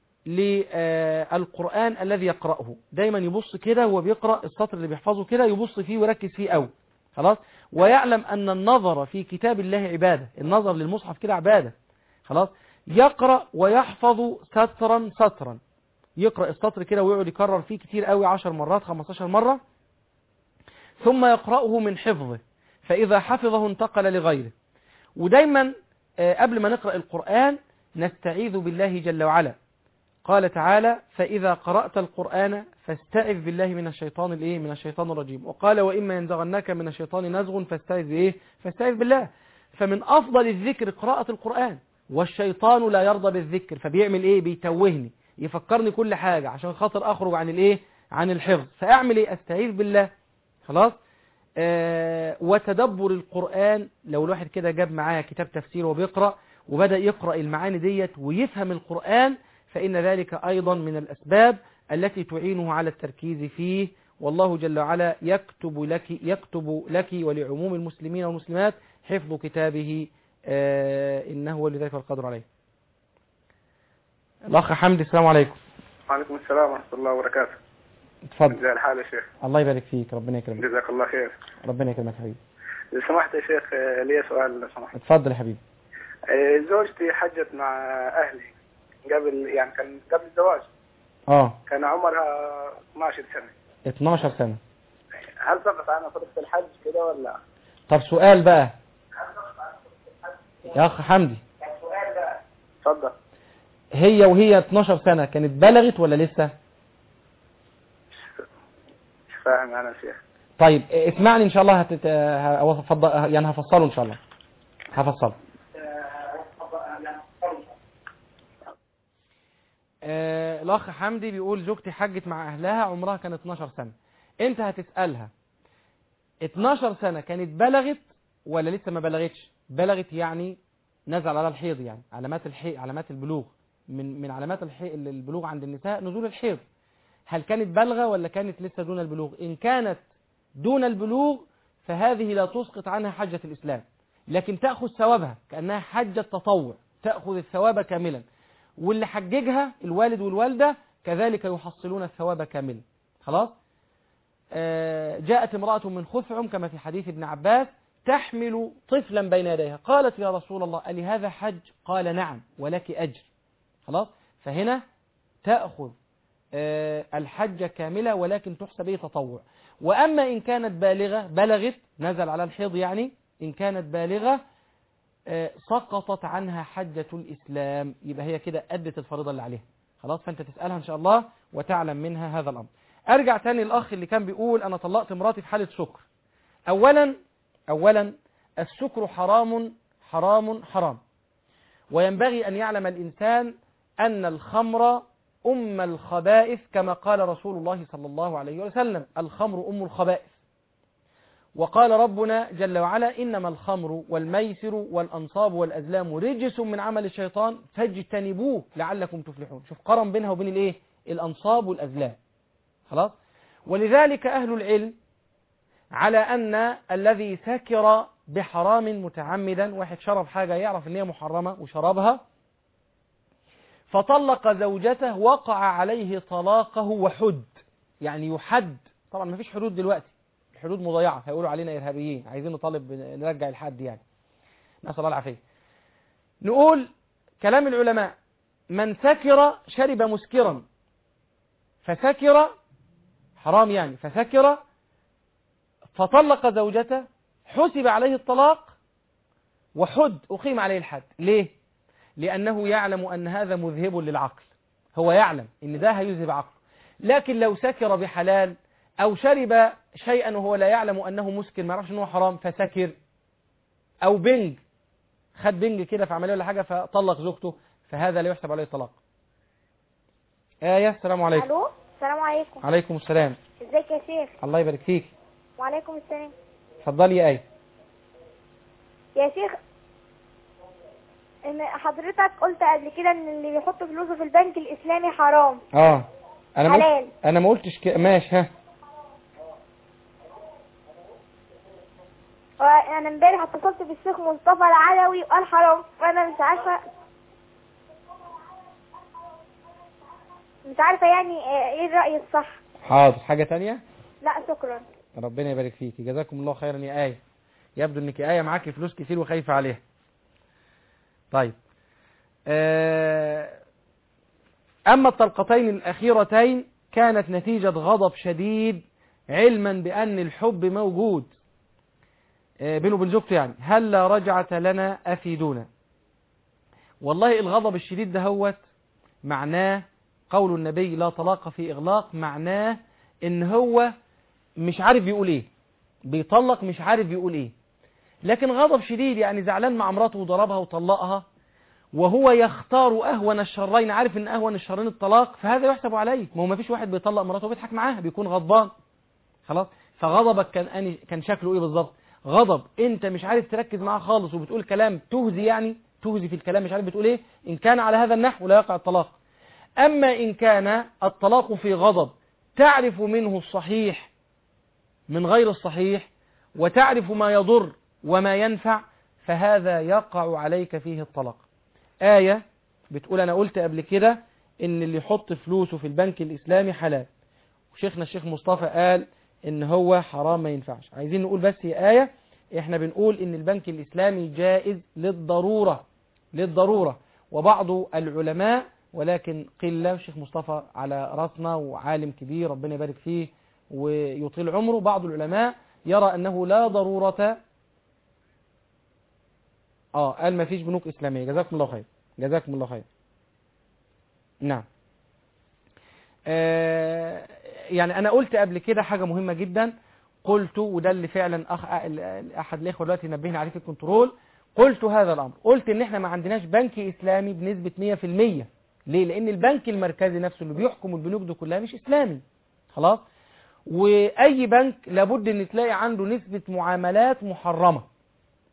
للقرآن الذي يقرأه دايما يبص كده وهو بيقرأ السطر اللي بيحفظه كده يبص فيه ويركز فيه قوي خلاص ويعلم أن النظر في كتاب الله عبادة النظر للمصحف كده عبادة خلاص يقرأ ويحفظ سطرا سطرا يقرأ السطر كده ويقعد يكرر فيه كتير قوي 10 مرات 15 مرة ثم يقرأه من حفظه فإذا حفظه انتقل لغيره ودايما آه، قبل ما نقرأ القرآن نستعيذ بالله جل وعلا قال تعالى فإذا قرأت القرآن فاستعذ بالله من الشيطان الايه من الشيطان الرجيم وقال وإما ينزغنك من الشيطان نزغ فاستعذ بايه فاستعذ بالله فمن أفضل الذكر قراءة القرآن والشيطان لا يرضى بالذكر فبيعمل ايه بيتوهني يفكرني كل حاجة عشان خاطر أخرج عن الايه عن الحفظ فأعمل ايه استعيذ بالله خلاص آه وتدبر القرآن لو الواحد كده جاب معاه كتاب تفسير وبيقرأ وبدأ يقرأ المعاني ديت ويفهم القرآن فإن ذلك أيضا من الأسباب التي تعينه على التركيز فيه والله جل وعلا يكتب لك يكتب لك ولعموم المسلمين والمسلمات حفظ كتابه آه إنه ولي ذلك القدر عليه الأخ حمدي السلام عليكم وعليكم السلام ورحمة الله وبركاته اتفضل زي الحال يا شيخ الله يبارك فيك ربنا يكرمك جزاك الله خير ربنا يكرمك يا حبيبي إذا سمحت يا شيخ آه، لي سؤال لو سمحت اتفضل يا حبيبي آه، زوجتي حجت مع أهلي قبل يعني كان قبل الزواج اه كان عمرها 12 سنة 12 سنة هل سقط عنها فرصة الحج كده ولا طب سؤال بقى يا أخ حمدي اتفضل هي وهي 12 سنة كانت بلغت ولا لسه مش فاهم أنا يا شيخ طيب اسمعني ان شاء الله هتت... هفضل... يعني هفصله ان شاء الله هفصله آه، الاخ حمدي بيقول زوجتي حجت مع اهلها عمرها كان 12 سنة انت هتسألها 12 سنة كانت بلغت ولا لسه ما بلغتش بلغت يعني نزل على الحيض يعني علامات الحي علامات البلوغ من من علامات الحي... البلوغ عند النساء نزول الحيض هل كانت بالغة ولا كانت لسه دون البلوغ إن كانت دون البلوغ فهذه لا تسقط عنها حجة الإسلام لكن تأخذ ثوابها كأنها حجة تطوع تأخذ الثواب كاملا واللي حججها الوالد والوالدة كذلك يحصلون الثواب كاملا خلاص آه جاءت امرأة من خثعم كما في حديث ابن عباس تحمل طفلا بين يديها قالت يا رسول الله ألي هذا حج قال نعم ولك أجر خلاص فهنا تأخذ آه الحج كاملة ولكن تحسب به تطوع وأما إن كانت بالغة بلغت نزل على الحيض يعني إن كانت بالغة آه سقطت عنها حجة الإسلام يبقى هي كده أدت الفريضة اللي عليها خلاص فأنت تسألها إن شاء الله وتعلم منها هذا الأمر أرجع تاني الأخ اللي كان بيقول أنا طلقت مراتي في حالة سكر أولا أولا السكر حرام حرام حرام وينبغي أن يعلم الإنسان أن الخمر أم الخبائث كما قال رسول الله صلى الله عليه وسلم الخمر أم الخبائث وقال ربنا جل وعلا إنما الخمر والميسر والأنصاب والأزلام رجس من عمل الشيطان فاجتنبوه لعلكم تفلحون شوف قرن بينها وبين الإيه الأنصاب والأزلام خلاص ولذلك أهل العلم على أن الذي سكر بحرام متعمدا واحد شرب حاجة يعرف أن هي محرمة وشربها فطلق زوجته وقع عليه طلاقه وحد يعني يحد طبعا ما فيش حدود دلوقتي الحدود مضيعة هيقولوا علينا إرهابيين عايزين نطالب نرجع الحد يعني نسأل الله العافية نقول كلام العلماء من سكر شرب مسكرا فسكر حرام يعني فسكر فطلق زوجته حسب عليه الطلاق وحد أقيم عليه الحد ليه؟ لأنه يعلم أن هذا مذهب للعقل هو يعلم أن ده هيذهب عقله لكن لو سكر بحلال أو شرب شيئا وهو لا يعلم أنه مسكر ما يعرفش أنه حرام فسكر أو بنج خد بنج كده في عملية ولا حاجة فطلق زوجته فهذا لا يحسب عليه الطلاق آية السلام عليكم الو السلام عليكم عليكم السلام ازيك يا شيخ الله يبارك فيك وعليكم السلام اتفضلي يا آية يا شيخ ان حضرتك قلت قبل كده ان اللي بيحط فلوسه في البنك الاسلامي حرام اه انا ما حلال. قلت انا ما قلتش كده ماشي ها وانا امبارح اتصلت بالشيخ مصطفى العلوي وقال حرام وانا مش عارفه مش عارفه يعني آه، ايه الراي الصح حاضر حاجة تانية لا شكرا ربنا يبارك فيك جزاكم الله خيرا يا آية يبدو انك آية معاكي فلوس كتير وخايفة عليها طيب آه، أما الطلقتين الأخيرتين كانت نتيجة غضب شديد علما بأن الحب موجود آه، بينه وبين زوجته يعني هل لا رجعة لنا أفيدونا والله الغضب الشديد ده هوت معناه قول النبي لا طلاق في إغلاق معناه إن هو مش عارف يقول إيه بيطلق مش عارف يقول إيه لكن غضب شديد يعني زعلان مع مراته وضربها وطلقها وهو يختار أهون الشرين عارف إن أهون الشرين الطلاق فهذا يحسب عليه ما هو ما فيش واحد بيطلق مراته وبيضحك معاها بيكون غضبان خلاص فغضبك كان أني كان شكله إيه بالظبط غضب أنت مش عارف تركز معاه خالص وبتقول كلام تهزي يعني تهزي في الكلام مش عارف بتقول إيه إن كان على هذا النحو لا يقع الطلاق أما إن كان الطلاق في غضب تعرف منه الصحيح من غير الصحيح وتعرف ما يضر وما ينفع فهذا يقع عليك فيه الطلاق آية بتقول أنا قلت قبل كده إن اللي يحط فلوسه في البنك الإسلامي حلال وشيخنا الشيخ مصطفى قال إن هو حرام ما ينفعش عايزين نقول بس يا آية إحنا بنقول إن البنك الإسلامي جائز للضرورة للضرورة وبعض العلماء ولكن قلة الشيخ مصطفى على راسنا وعالم كبير ربنا يبارك فيه ويطيل عمره بعض العلماء يرى أنه لا ضرورة اه قال ما فيش بنوك إسلامية جزاكم الله خير جزاكم الله خير نعم آه يعني أنا قلت قبل كده حاجة مهمة جدا قلت وده اللي فعلا أخ... أحد الإخوة دلوقتي نبهني عليه في الكنترول قلت هذا الأمر قلت إن إحنا ما عندناش بنك إسلامي بنسبة 100% ليه؟ لأن البنك المركزي نفسه اللي بيحكم البنوك دي كلها مش إسلامي خلاص وأي بنك لابد إن تلاقي عنده نسبة معاملات محرمة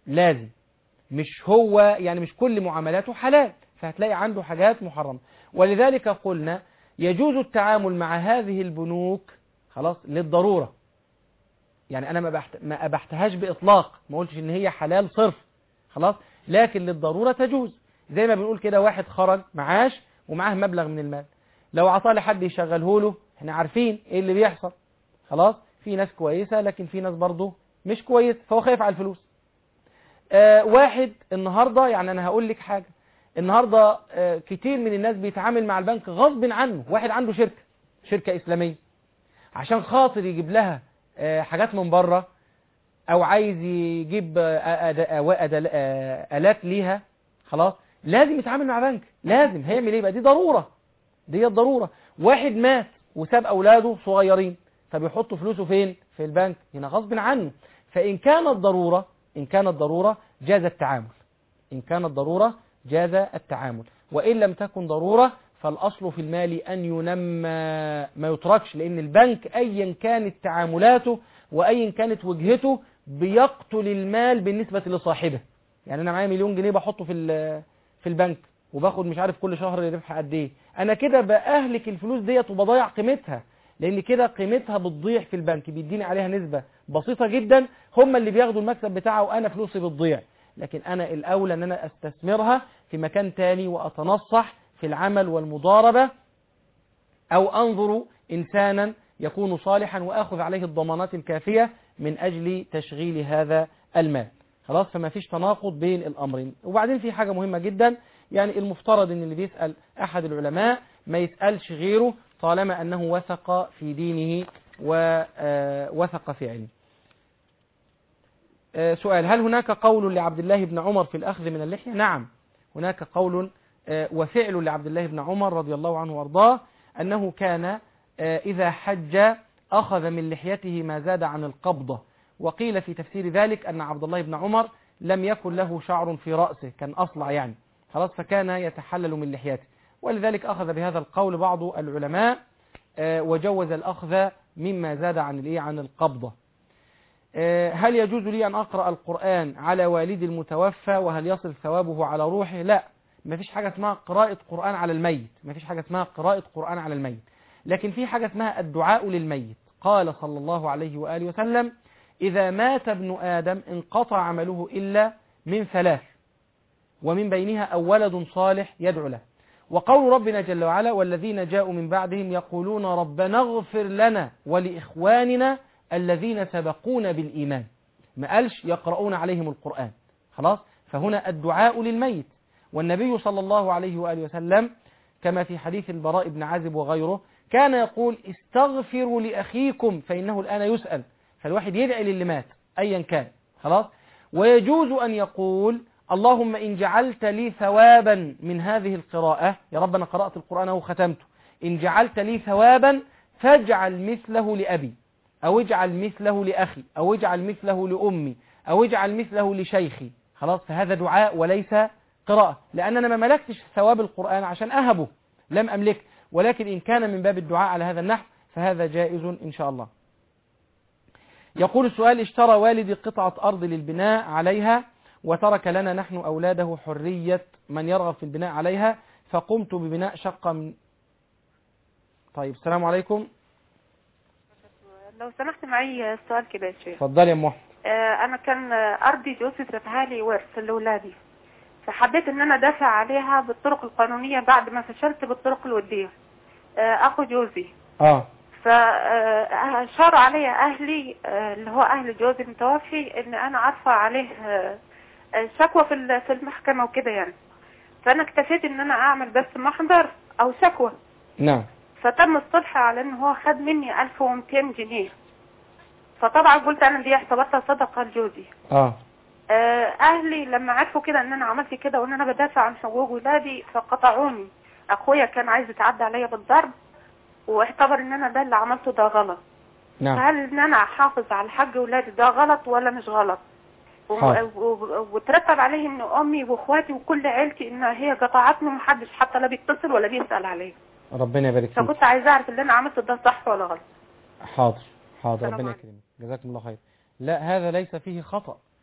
لازم مش هو يعني مش كل معاملاته حلال فهتلاقي عنده حاجات محرمة ولذلك قلنا يجوز التعامل مع هذه البنوك خلاص للضرورة يعني أنا ما, بحت... ما أبحتهاش بإطلاق ما قلتش إن هي حلال صرف خلاص لكن للضرورة تجوز زي ما بنقول كده واحد خرج معاش ومعاه مبلغ من المال لو عطاه لحد يشغله له احنا عارفين ايه اللي بيحصل خلاص في ناس كويسة لكن في ناس برضه مش كويس فهو خايف على الفلوس آه واحد النهاردة يعني أنا هقول لك حاجة النهاردة آه كتير من الناس بيتعامل مع البنك غصب عنه واحد عنده شركة شركة إسلامية عشان خاطر يجيب لها آه حاجات من بره أو عايز يجيب آه أد- أد- أد- آه، آلات ليها خلاص لازم يتعامل مع بنك لازم هيعمل ايه بقى دي ضرورة دي الضرورة واحد مات وساب أولاده صغيرين طب يحطوا فلوسه فين في البنك هنا غصب عنه فإن كانت ضرورة إن كانت ضرورة جاز التعامل إن كانت ضرورة جاز التعامل وإن لم تكن ضرورة فالأصل في المال أن ينمى ما يتركش لأن البنك أيا كانت تعاملاته وأيا كانت وجهته بيقتل المال بالنسبة لصاحبه يعني أنا معايا مليون جنيه بحطه في ال- في البنك وباخد مش عارف كل شهر ربح قد ايه انا كده بأهلك الفلوس ديت وبضيع قيمتها لان كده قيمتها بتضيع في البنك بيديني عليها نسبة بسيطة جدا هم اللي بياخدوا المكسب بتاعه وانا فلوسي بتضيع لكن انا الاولى ان انا استثمرها في مكان تاني واتنصح في العمل والمضاربة او انظر انسانا يكون صالحا واخذ عليه الضمانات الكافية من اجل تشغيل هذا المال خلاص فما فيش تناقض بين الامرين وبعدين في حاجة مهمة جدا يعني المفترض ان اللي بيسأل احد العلماء ما يسألش غيره طالما انه وثق في دينه ووثق في علمه آه، سؤال هل هناك قول لعبد الله بن عمر في الأخذ من اللحية نعم هناك قول آه، وفعل لعبد الله بن عمر رضي الله عنه وارضاه أنه كان آه، إذا حج أخذ من لحيته ما زاد عن القبضة وقيل في تفسير ذلك أن عبد الله بن عمر لم يكن له شعر في رأسه كان أصلع يعني خلاص فكان يتحلل من لحيته ولذلك أخذ بهذا القول بعض العلماء آه، وجوز الأخذ مما زاد عن الإيه عن القبضة آه، هل يجوز لي أن أقرأ القرآن على والدي المتوفى وهل يصل ثوابه على روحه لا ما فيش حاجة اسمها قراءة قرآن على الميت ما فيش حاجة اسمها قراءة قرآن على الميت لكن في حاجة اسمها الدعاء للميت قال صلى الله عليه وآله وسلم إذا مات ابن آدم انقطع عمله إلا من ثلاث ومن بينها أو ولد صالح يدعو له وقول ربنا جل وعلا والذين جاءوا من بعدهم يقولون ربنا اغفر لنا ولإخواننا الذين سبقونا بالإيمان ما قالش يقرؤون عليهم القرآن خلاص فهنا الدعاء للميت والنبي صلى الله عليه وآله وسلم كما في حديث البراء بن عازب وغيره كان يقول استغفروا لأخيكم فإنه الآن يسأل فالواحد يدعي للي مات أيا كان خلاص ويجوز أن يقول اللهم إن جعلت لي ثوابا من هذه القراءة يا رب أنا قرأت القرآن وختمته إن جعلت لي ثوابا فاجعل مثله لأبي أو اجعل مثله لأخي أو اجعل مثله لأمي أو اجعل مثله لشيخي خلاص فهذا دعاء وليس قراءة لأن أنا ما ملكتش ثواب القرآن عشان أهبه لم أملك ولكن إن كان من باب الدعاء على هذا النحو فهذا جائز إن شاء الله يقول السؤال اشترى والدي قطعة أرض للبناء عليها وترك لنا نحن أولاده حرية من يرغب في البناء عليها فقمت ببناء شقة من طيب السلام عليكم لو سمحت معي سؤال كده يا شيخ اتفضلي يا ام احمد آه، انا كان آه، ارضي جوزي سابها لي ورث لاولادي فحبيت ان انا دافع عليها بالطرق القانونيه بعد ما فشلت بالطرق الوديه آه، اخو جوزي اه فشاروا علي اهلي آه، اللي هو اهل جوزي المتوفي ان انا ارفع عليه آه، آه، شكوى في ال- في المحكمه وكده يعني فانا اكتفيت ان انا اعمل بس محضر او شكوى نعم فتم الصلح على ان هو خد مني 1200 جنيه فطبعا قلت انا دي اعتبرتها صدقه لجوزي اه آه، اهلي لما عرفوا كده ان انا عملت كده وان انا بدافع عن حقوق ولادي فقطعوني اخويا كان عايز يتعدى عليا بالضرب واعتبر ان انا ده اللي عملته ده غلط نعم فهل ان انا احافظ على حق ولادي ده غلط ولا مش غلط و- حاضر. و- وترتب عليه ان امي واخواتي وكل عيلتي ان هي قطعتني ومحدش حتى لا بيتصل ولا بيسال عليا ربنا يبارك فيك فكنت عايزه اعرف اللي انا عملته ده صح ولا غلط حاضر حاضر السلام ربنا عليكم. يكرمك جزاكم الله خير لا هذا ليس فيه خطأ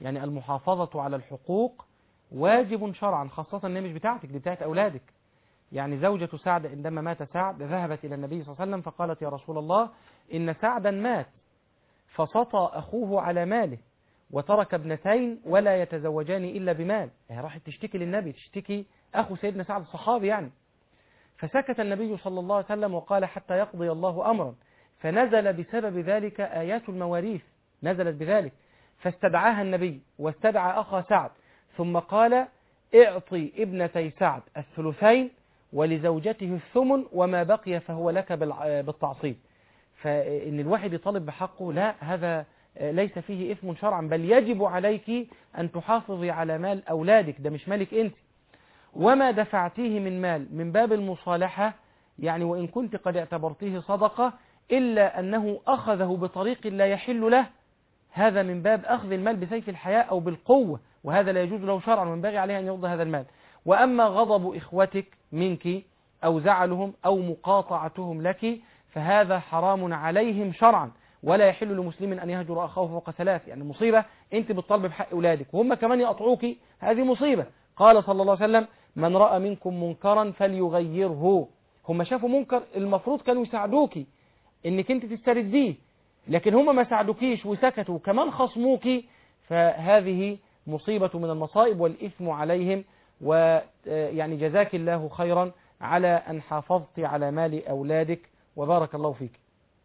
يعني المحافظة على الحقوق واجب شرعا خاصة انها مش بتاعتك دي بتاعت أولادك يعني زوجة سعد عندما مات سعد ذهبت إلى النبي صلى الله عليه وسلم فقالت يا رسول الله إن سعدا مات فسطى أخوه على ماله وترك ابنتين ولا يتزوجان إلا بمال هي راحت تشتكي للنبي تشتكي أخو سيدنا سعد الصحابي يعني فسكت النبي صلى الله عليه وسلم وقال حتى يقضي الله أمرا فنزل بسبب ذلك آيات المواريث نزلت بذلك فاستدعاها النبي واستدعى أخا سعد ثم قال اعطي ابنتي سعد الثلثين ولزوجته الثمن وما بقي فهو لك بالع- بالتعصيب فإن الواحد يطالب بحقه لا هذا ليس فيه إثم شرعا بل يجب عليك أن تحافظي على مال أولادك ده مش مالك أنت وما دفعتيه من مال من باب المصالحة يعني وإن كنت قد اعتبرتيه صدقة إلا أنه أخذه بطريق لا يحل له هذا من باب أخذ المال بسيف الحياة أو بالقوة وهذا لا يجوز له شرعا وينبغي عليه أن يرضى هذا المال وأما غضب إخوتك منك أو زعلهم أو مقاطعتهم لك فهذا حرام عليهم شرعا ولا يحل لمسلم أن يهجر أخاه فوق ثلاث يعني مصيبة أنت بتطالب بحق أولادك وهم كمان يقطعوك هذه مصيبة قال صلى الله عليه وسلم من رأى منكم منكرا فليغيره هم شافوا منكر المفروض كانوا يساعدوك انك انت تسترديه لكن هم ما ساعدوكيش وسكتوا كمان خصموك فهذه مصيبة من المصائب والإثم عليهم ويعني جزاك الله خيرا على أن حافظت على مال أولادك وبارك الله فيك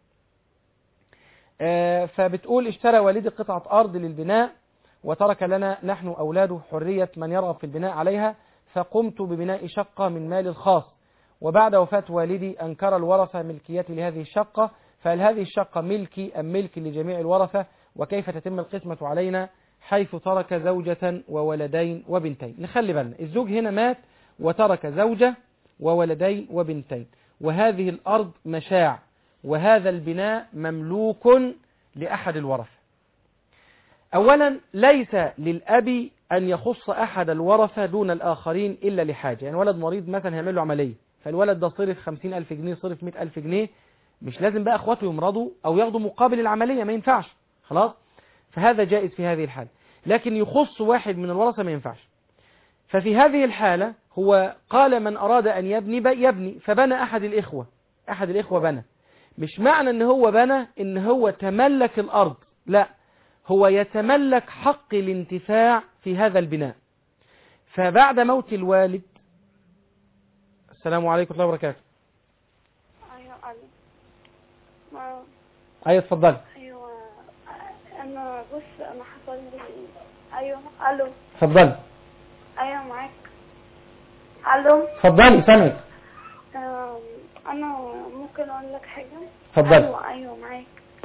آه، فبتقول اشترى والدي قطعة أرض للبناء وترك لنا نحن أولاده حرية من يرغب في البناء عليها فقمت ببناء شقة من مالي الخاص وبعد وفاة والدي أنكر الورثة ملكيتي لهذه الشقة فهل هذه الشقة ملكي أم ملك لجميع الورثة وكيف تتم القسمة علينا حيث ترك زوجة وولدين وبنتين نخلي بالنا الزوج هنا مات وترك زوجة وولدين وبنتين وهذه الأرض مشاع وهذا البناء مملوك لأحد الورثة أولا ليس للأب أن يخص أحد الورثة دون الآخرين إلا لحاجة يعني ولد مريض مثلا هيعمل له عملية فالولد ده صرف خمسين ألف جنيه صرف مئة ألف جنيه مش لازم بقى أخواته يمرضوا أو ياخدوا مقابل العملية ما ينفعش خلاص فهذا جائز في هذه الحالة لكن يخص واحد من الورثة ما ينفعش ففي هذه الحالة هو قال من أراد أن يبني ب- يبني فبنى أحد الإخوة أحد الإخوة بنى مش معنى أن هو بنى أن هو تملك الأرض لا هو يتملك حق الانتفاع في هذا البناء فبعد موت الوالد السلام عليكم ورحمة الله وبركاته ايوه الو ما- أيوة اتفضلي ايوه انا بص انا حصل لي ايوه الو اتفضلي ايوه معاك الو اتفضلي سامعك آم، انا ممكن اقول لك حاجه اتفضلي. ايوه ايوه معاك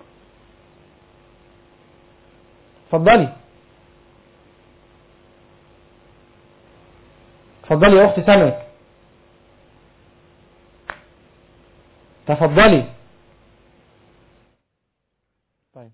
اتفضلي اتفضلي يا أختي سامعك تفضلي طيب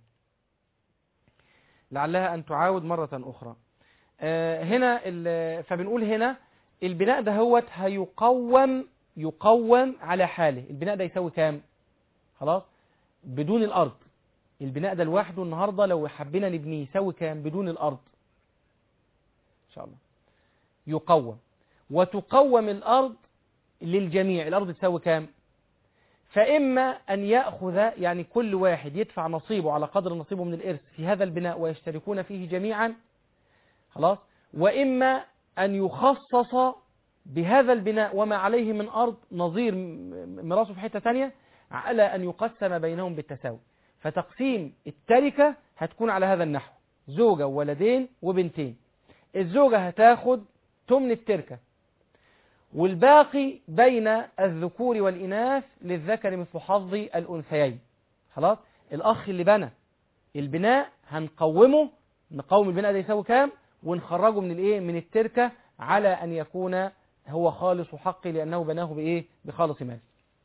لعلها أن تعاود مرة أخرى آه، هنا ال- فبنقول هنا البناء ده هو هيقوم يقوم على حاله البناء ده يساوي كام خلاص بدون الأرض البناء ده لوحده النهاردة لو حبينا نبنيه يساوي كام بدون الأرض إن شاء الله يقوم وتقوم الأرض للجميع الأرض تساوي كام فإما أن يأخذ يعني كل واحد يدفع نصيبه على قدر نصيبه من الإرث في هذا البناء ويشتركون فيه جميعا خلاص وإما أن يخصص بهذا البناء وما عليه من أرض نظير م- ميراثه في حتة تانية على أن يقسم بينهم بالتساوي فتقسيم التركة هتكون على هذا النحو زوجة وولدين وبنتين الزوجة هتاخد تمن التركة والباقي بين الذكور والإناث للذكر مثل حظ الأنثيين خلاص الأخ اللي بنى البناء هنقومه نقوم البناء ده يساوي كام ونخرجه من الايه من التركة على أن يكون هو خالص حقي لأنه بناه بإيه بخالص مال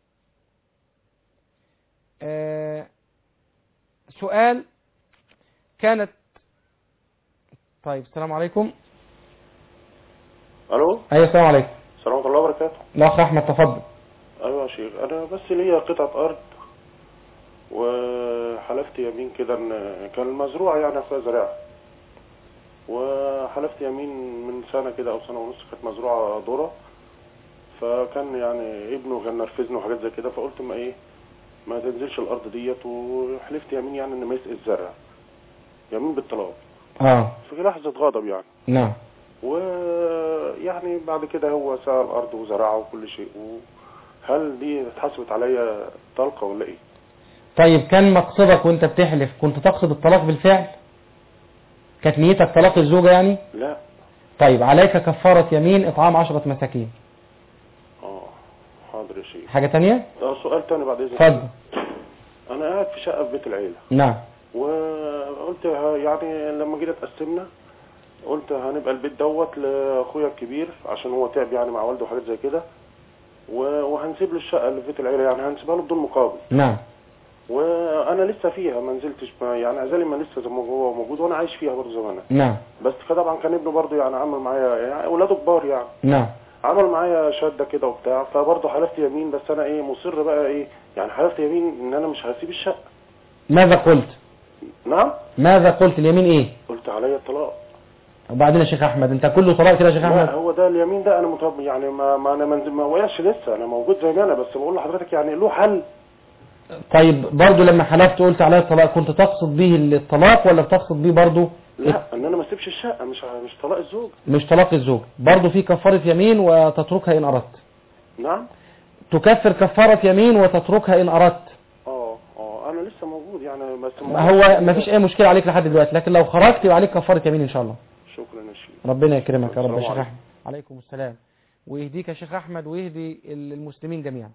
آه سؤال كانت طيب السلام عليكم الو ايوه السلام عليكم السلام ورحمه الله وبركاته الاخ احمد تفضل ايوه يا شيخ انا بس ليا قطعه ارض وحلفت يمين كده ان كان مزروعه يعني فيها زراعه وحلفت يمين من سنة كده أو سنة ونص كانت مزروعة ذرة فكان يعني ابنه كان نرفزني وحاجات زي كده فقلت ما إيه ما تنزلش الأرض ديت وحلفت يمين يعني إن ما يسقي الزرع يمين بالطلاق اه في لحظة غضب يعني نعم ويعني بعد كده هو سقى الأرض وزرعها وكل شيء هل دي اتحسبت عليا طلقة ولا إيه؟ طيب كان مقصدك وانت بتحلف كنت تقصد الطلاق بالفعل كانت نيتك طلاق الزوجة يعني لا طيب عليك كفارة يمين إطعام عشرة مساكين اه حاضر يا شيخ حاجة تانية ده سؤال تاني بعد إذنك اتفضل أنا قاعد في شقة في بيت العيلة نعم وقلت ه- يعني لما جينا اتقسمنا قلت هنبقى البيت دوت لاخويا الكبير عشان هو تعب يعني مع والده وحاجات زي كده و- وهنسيب له الشقه اللي في بيت العيله يعني هنسيبها له بدون مقابل نعم وانا لسه فيها ما نزلتش ما يعني ازالي ما لسه زي ما هو موجود وانا عايش فيها برضه زي ما انا نعم بس طبعا كان ابنه برضه يعني عمل معايا يعني اولاده كبار يعني نعم عمل معايا شده كده وبتاع فبرضه حلفت يمين بس انا ايه مصر بقى ايه يعني حلفت يمين ان انا مش هسيب الشقه ماذا قلت نعم ماذا قلت اليمين ايه قلت عليا الطلاق وبعدين يا شيخ احمد انت كله طلاق كده يا شيخ لا احمد هو ده اليمين ده انا مطب يعني ما ما انا ما ما وقعش لسه انا موجود زي ما انا بس بقول لحضرتك يعني له حل طيب برضو لما حلفت قلت عليا الطلاق كنت تقصد به الطلاق ولا بتقصد به برضو لا ان انا ما اسيبش الشقه مش مش طلاق الزوج مش طلاق الزوج برضو في كفارة يمين وتتركها ان اردت نعم تكفر كفارة يمين وتتركها ان اردت اه اه انا لسه موجود يعني بس هو ما فيش اي مشكلة عليك لحد دلوقتي لكن لو خرجت يبقى عليك كفارة يمين ان شاء الله شكرا يا شيخ ربنا يكرمك يا رب يا السلام شيخ عليكم. احمد عليكم السلام ويهديك يا شيخ احمد ويهدي المسلمين جميعا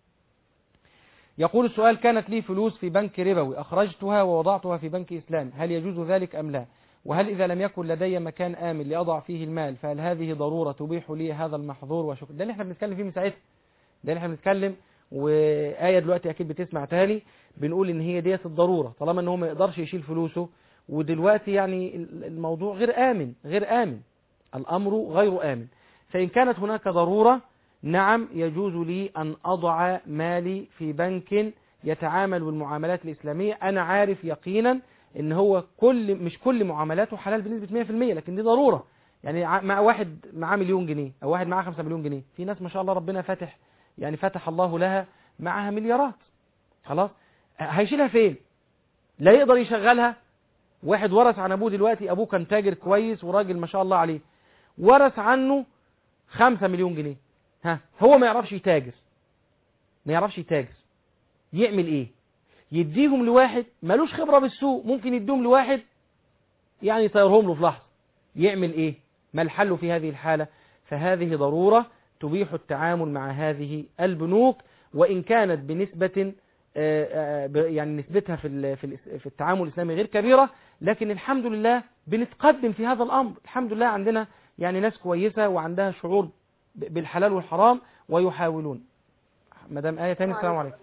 يقول السؤال كانت لي فلوس في بنك ربوي أخرجتها ووضعتها في بنك إسلام هل يجوز ذلك أم لا وهل إذا لم يكن لدي مكان آمن لأضع فيه المال فهل هذه ضرورة تبيح لي هذا المحظور وشكر ده اللي احنا بنتكلم فيه من ساعتها ده اللي احنا بنتكلم وآية دلوقتي أكيد بتسمع تالي بنقول إن هي ديت الضرورة طالما إن هو ما يقدرش يشيل فلوسه ودلوقتي يعني الموضوع غير آمن غير آمن الأمر غير آمن فإن كانت هناك ضرورة نعم يجوز لي أن أضع مالي في بنك يتعامل بالمعاملات الإسلامية أنا عارف يقينا إن هو كل مش كل معاملاته حلال بنسبة 100% لكن دي ضرورة يعني ع- مع واحد معاه مليون جنيه أو واحد معاه 5 مليون جنيه في ناس ما شاء الله ربنا فاتح يعني فتح الله لها معاها مليارات خلاص هيشيلها فين لا يقدر يشغلها واحد ورث عن أبوه دلوقتي أبوه كان تاجر كويس وراجل ما شاء الله عليه ورث عنه 5 مليون جنيه ها هو ما يعرفش يتاجر ما يعرفش يتاجر يعمل ايه يديهم لواحد ملوش خبرة بالسوق ممكن يديهم لواحد يعني يطيرهم له في لحظة يعمل ايه ما الحل في هذه الحالة فهذه ضرورة تبيح التعامل مع هذه البنوك وإن كانت بنسبة آه، آه، ب- يعني نسبتها في ال- في الاس- في التعامل الإسلامي غير كبيرة لكن الحمد لله بنتقدم في هذا الأمر الحمد لله عندنا يعني ناس كويسة وعندها شعور ب- بالحلال والحرام ويحاولون مدام آية تاني السلام عليكم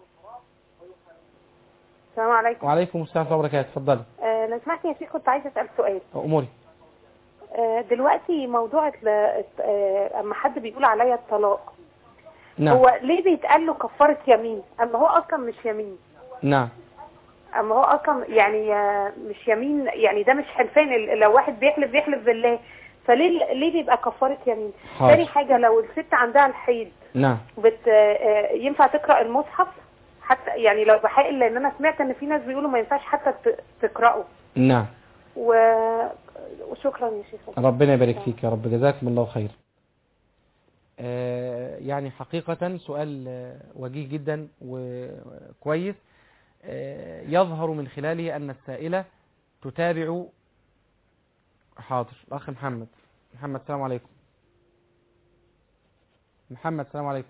السلام عليكم وعليكم السلام ورحمة الله وبركاته اتفضلي آه لو سمحت يا شيخ كنت عايزه اسال سؤال أموري آه دلوقتي موضوع ال- آه اما حد بيقول عليا الطلاق نعم هو ليه بيتقال له كفاره يمين اما هو اصلا مش يمين نعم اما هو اصلا يعني آه، مش يمين يعني ده مش حلفان ال- لو واحد بيحلف بيحلف بالله فليه ليه بيبقى كفاره يمين حاضر. تاني حاجه لو الست عندها الحيض نعم بت آه، آه، ينفع تقرا المصحف حتى يعني لو بحقل لان انا سمعت ان في ناس بيقولوا ما ينفعش حتى ت- تقراه نعم و... وشكرا يا شيخ ربنا يبارك فيك يا رب جزاكم الله خير آه، يعني حقيقة سؤال آه، وجيه جدا وكويس آه، يظهر من خلاله أن السائلة تتابع حاضر الأخ محمد محمد السلام عليكم محمد السلام عليكم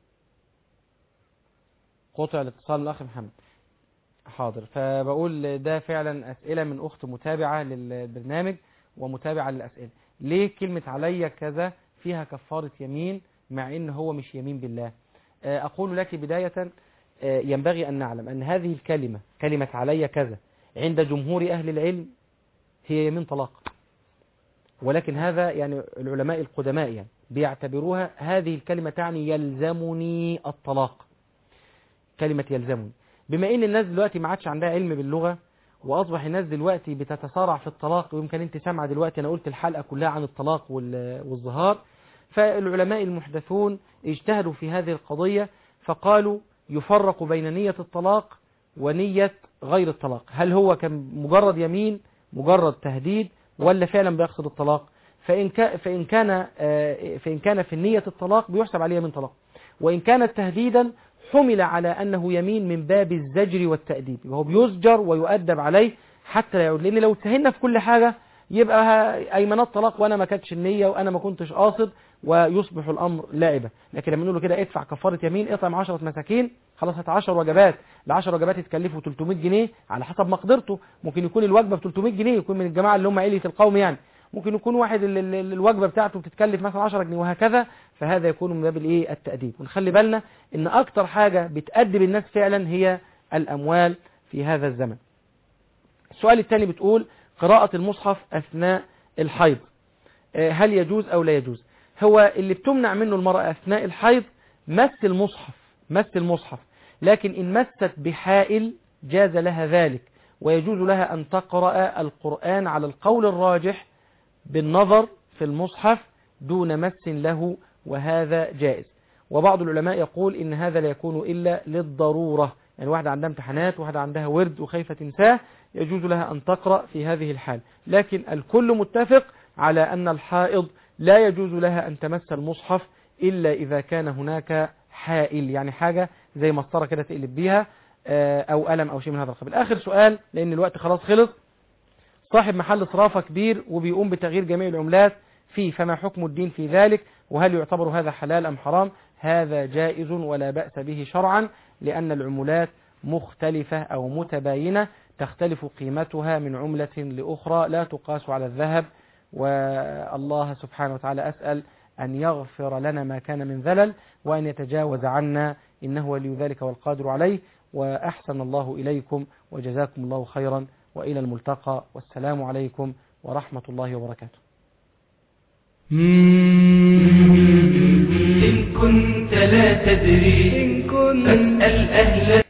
قطع الاتصال الأخ محمد حاضر فبقول ده فعلا أسئلة من أخت متابعة للبرنامج ومتابعة للأسئلة ليه كلمة عليا كذا فيها كفارة يمين مع إن هو مش يمين بالله آه، أقول لك بداية آه، ينبغي أن نعلم أن هذه الكلمة كلمة عليا كذا عند جمهور أهل العلم هي يمين طلاق ولكن هذا يعني العلماء القدماء يعني بيعتبروها هذه الكلمة تعني يلزمني الطلاق كلمة يلزمني بما ان الناس دلوقتي ما عادش عندها علم باللغة واصبح الناس دلوقتي بتتسارع في الطلاق ويمكن انت سامعه دلوقتي انا قلت الحلقه كلها عن الطلاق وال- والظهار فالعلماء المحدثون اجتهدوا في هذه القضيه فقالوا يفرق بين نيه الطلاق ونيه غير الطلاق هل هو كان مجرد يمين مجرد تهديد ولا فعلا بيقصد الطلاق فإن, كا فإن, كان آه، فإن كان في النية الطلاق بيحسب عليه من طلاق وإن كانت تهديدا حمل على أنه يمين من باب الزجر والتأديب وهو بيزجر ويؤدب عليه حتى لا يعود لأن لو اتهمنا في كل حاجة يبقى ها- أيمنات طلاق وأنا ما كانتش النية وأنا ما كنتش قاصد ويصبح الأمر لاعبا لكن لما نقول له كده ادفع كفارة يمين اطعم 10 مساكين خلاص هات 10 وجبات ال 10 وجبات يتكلفوا 300 جنيه على حسب مقدرته ممكن يكون الوجبة ب 300 جنيه يكون من الجماعة اللي هم علية القوم يعني ممكن يكون واحد ال- ال- ال- الوجبة بتاعته بتتكلف مثلا 10 جنيه وهكذا فهذا يكون من باب الايه التأديب ونخلي بالنا ان اكتر حاجة بتأدب الناس فعلا هي الاموال في هذا الزمن السؤال الثاني بتقول قراءة المصحف اثناء الحيض آه، هل يجوز او لا يجوز هو اللي بتمنع منه المرأة اثناء الحيض مس المصحف مس المصحف لكن ان مست بحائل جاز لها ذلك ويجوز لها ان تقرأ القرآن على القول الراجح بالنظر في المصحف دون مس له وهذا جائز وبعض العلماء يقول إن هذا لا يكون إلا للضرورة يعني واحدة عندها امتحانات واحدة عندها ورد وخايفة تنساه يجوز لها أن تقرأ في هذه الحال لكن الكل متفق على أن الحائض لا يجوز لها أن تمس المصحف إلا إذا كان هناك حائل يعني حاجة زي مسطرة كده تقلب بيها آه، أو ألم أو شيء من هذا القبيل آخر سؤال لأن الوقت خلاص خلص صاحب محل صرافة كبير وبيقوم بتغيير جميع العملات فيه فما حكم الدين في ذلك وهل يعتبر هذا حلال أم حرام هذا جائز ولا بأس به شرعا لأن العملات مختلفة أو متباينة تختلف قيمتها من عملة لأخرى لا تقاس على الذهب والله سبحانه وتعالى أسأل أن يغفر لنا ما كان من ذلل وأن يتجاوز عنا إنه ولي ذلك والقادر عليه وأحسن الله إليكم وجزاكم الله خيرا وإلى الملتقى والسلام عليكم ورحمة الله وبركاته إن كنت لا تدري فاسأل أهل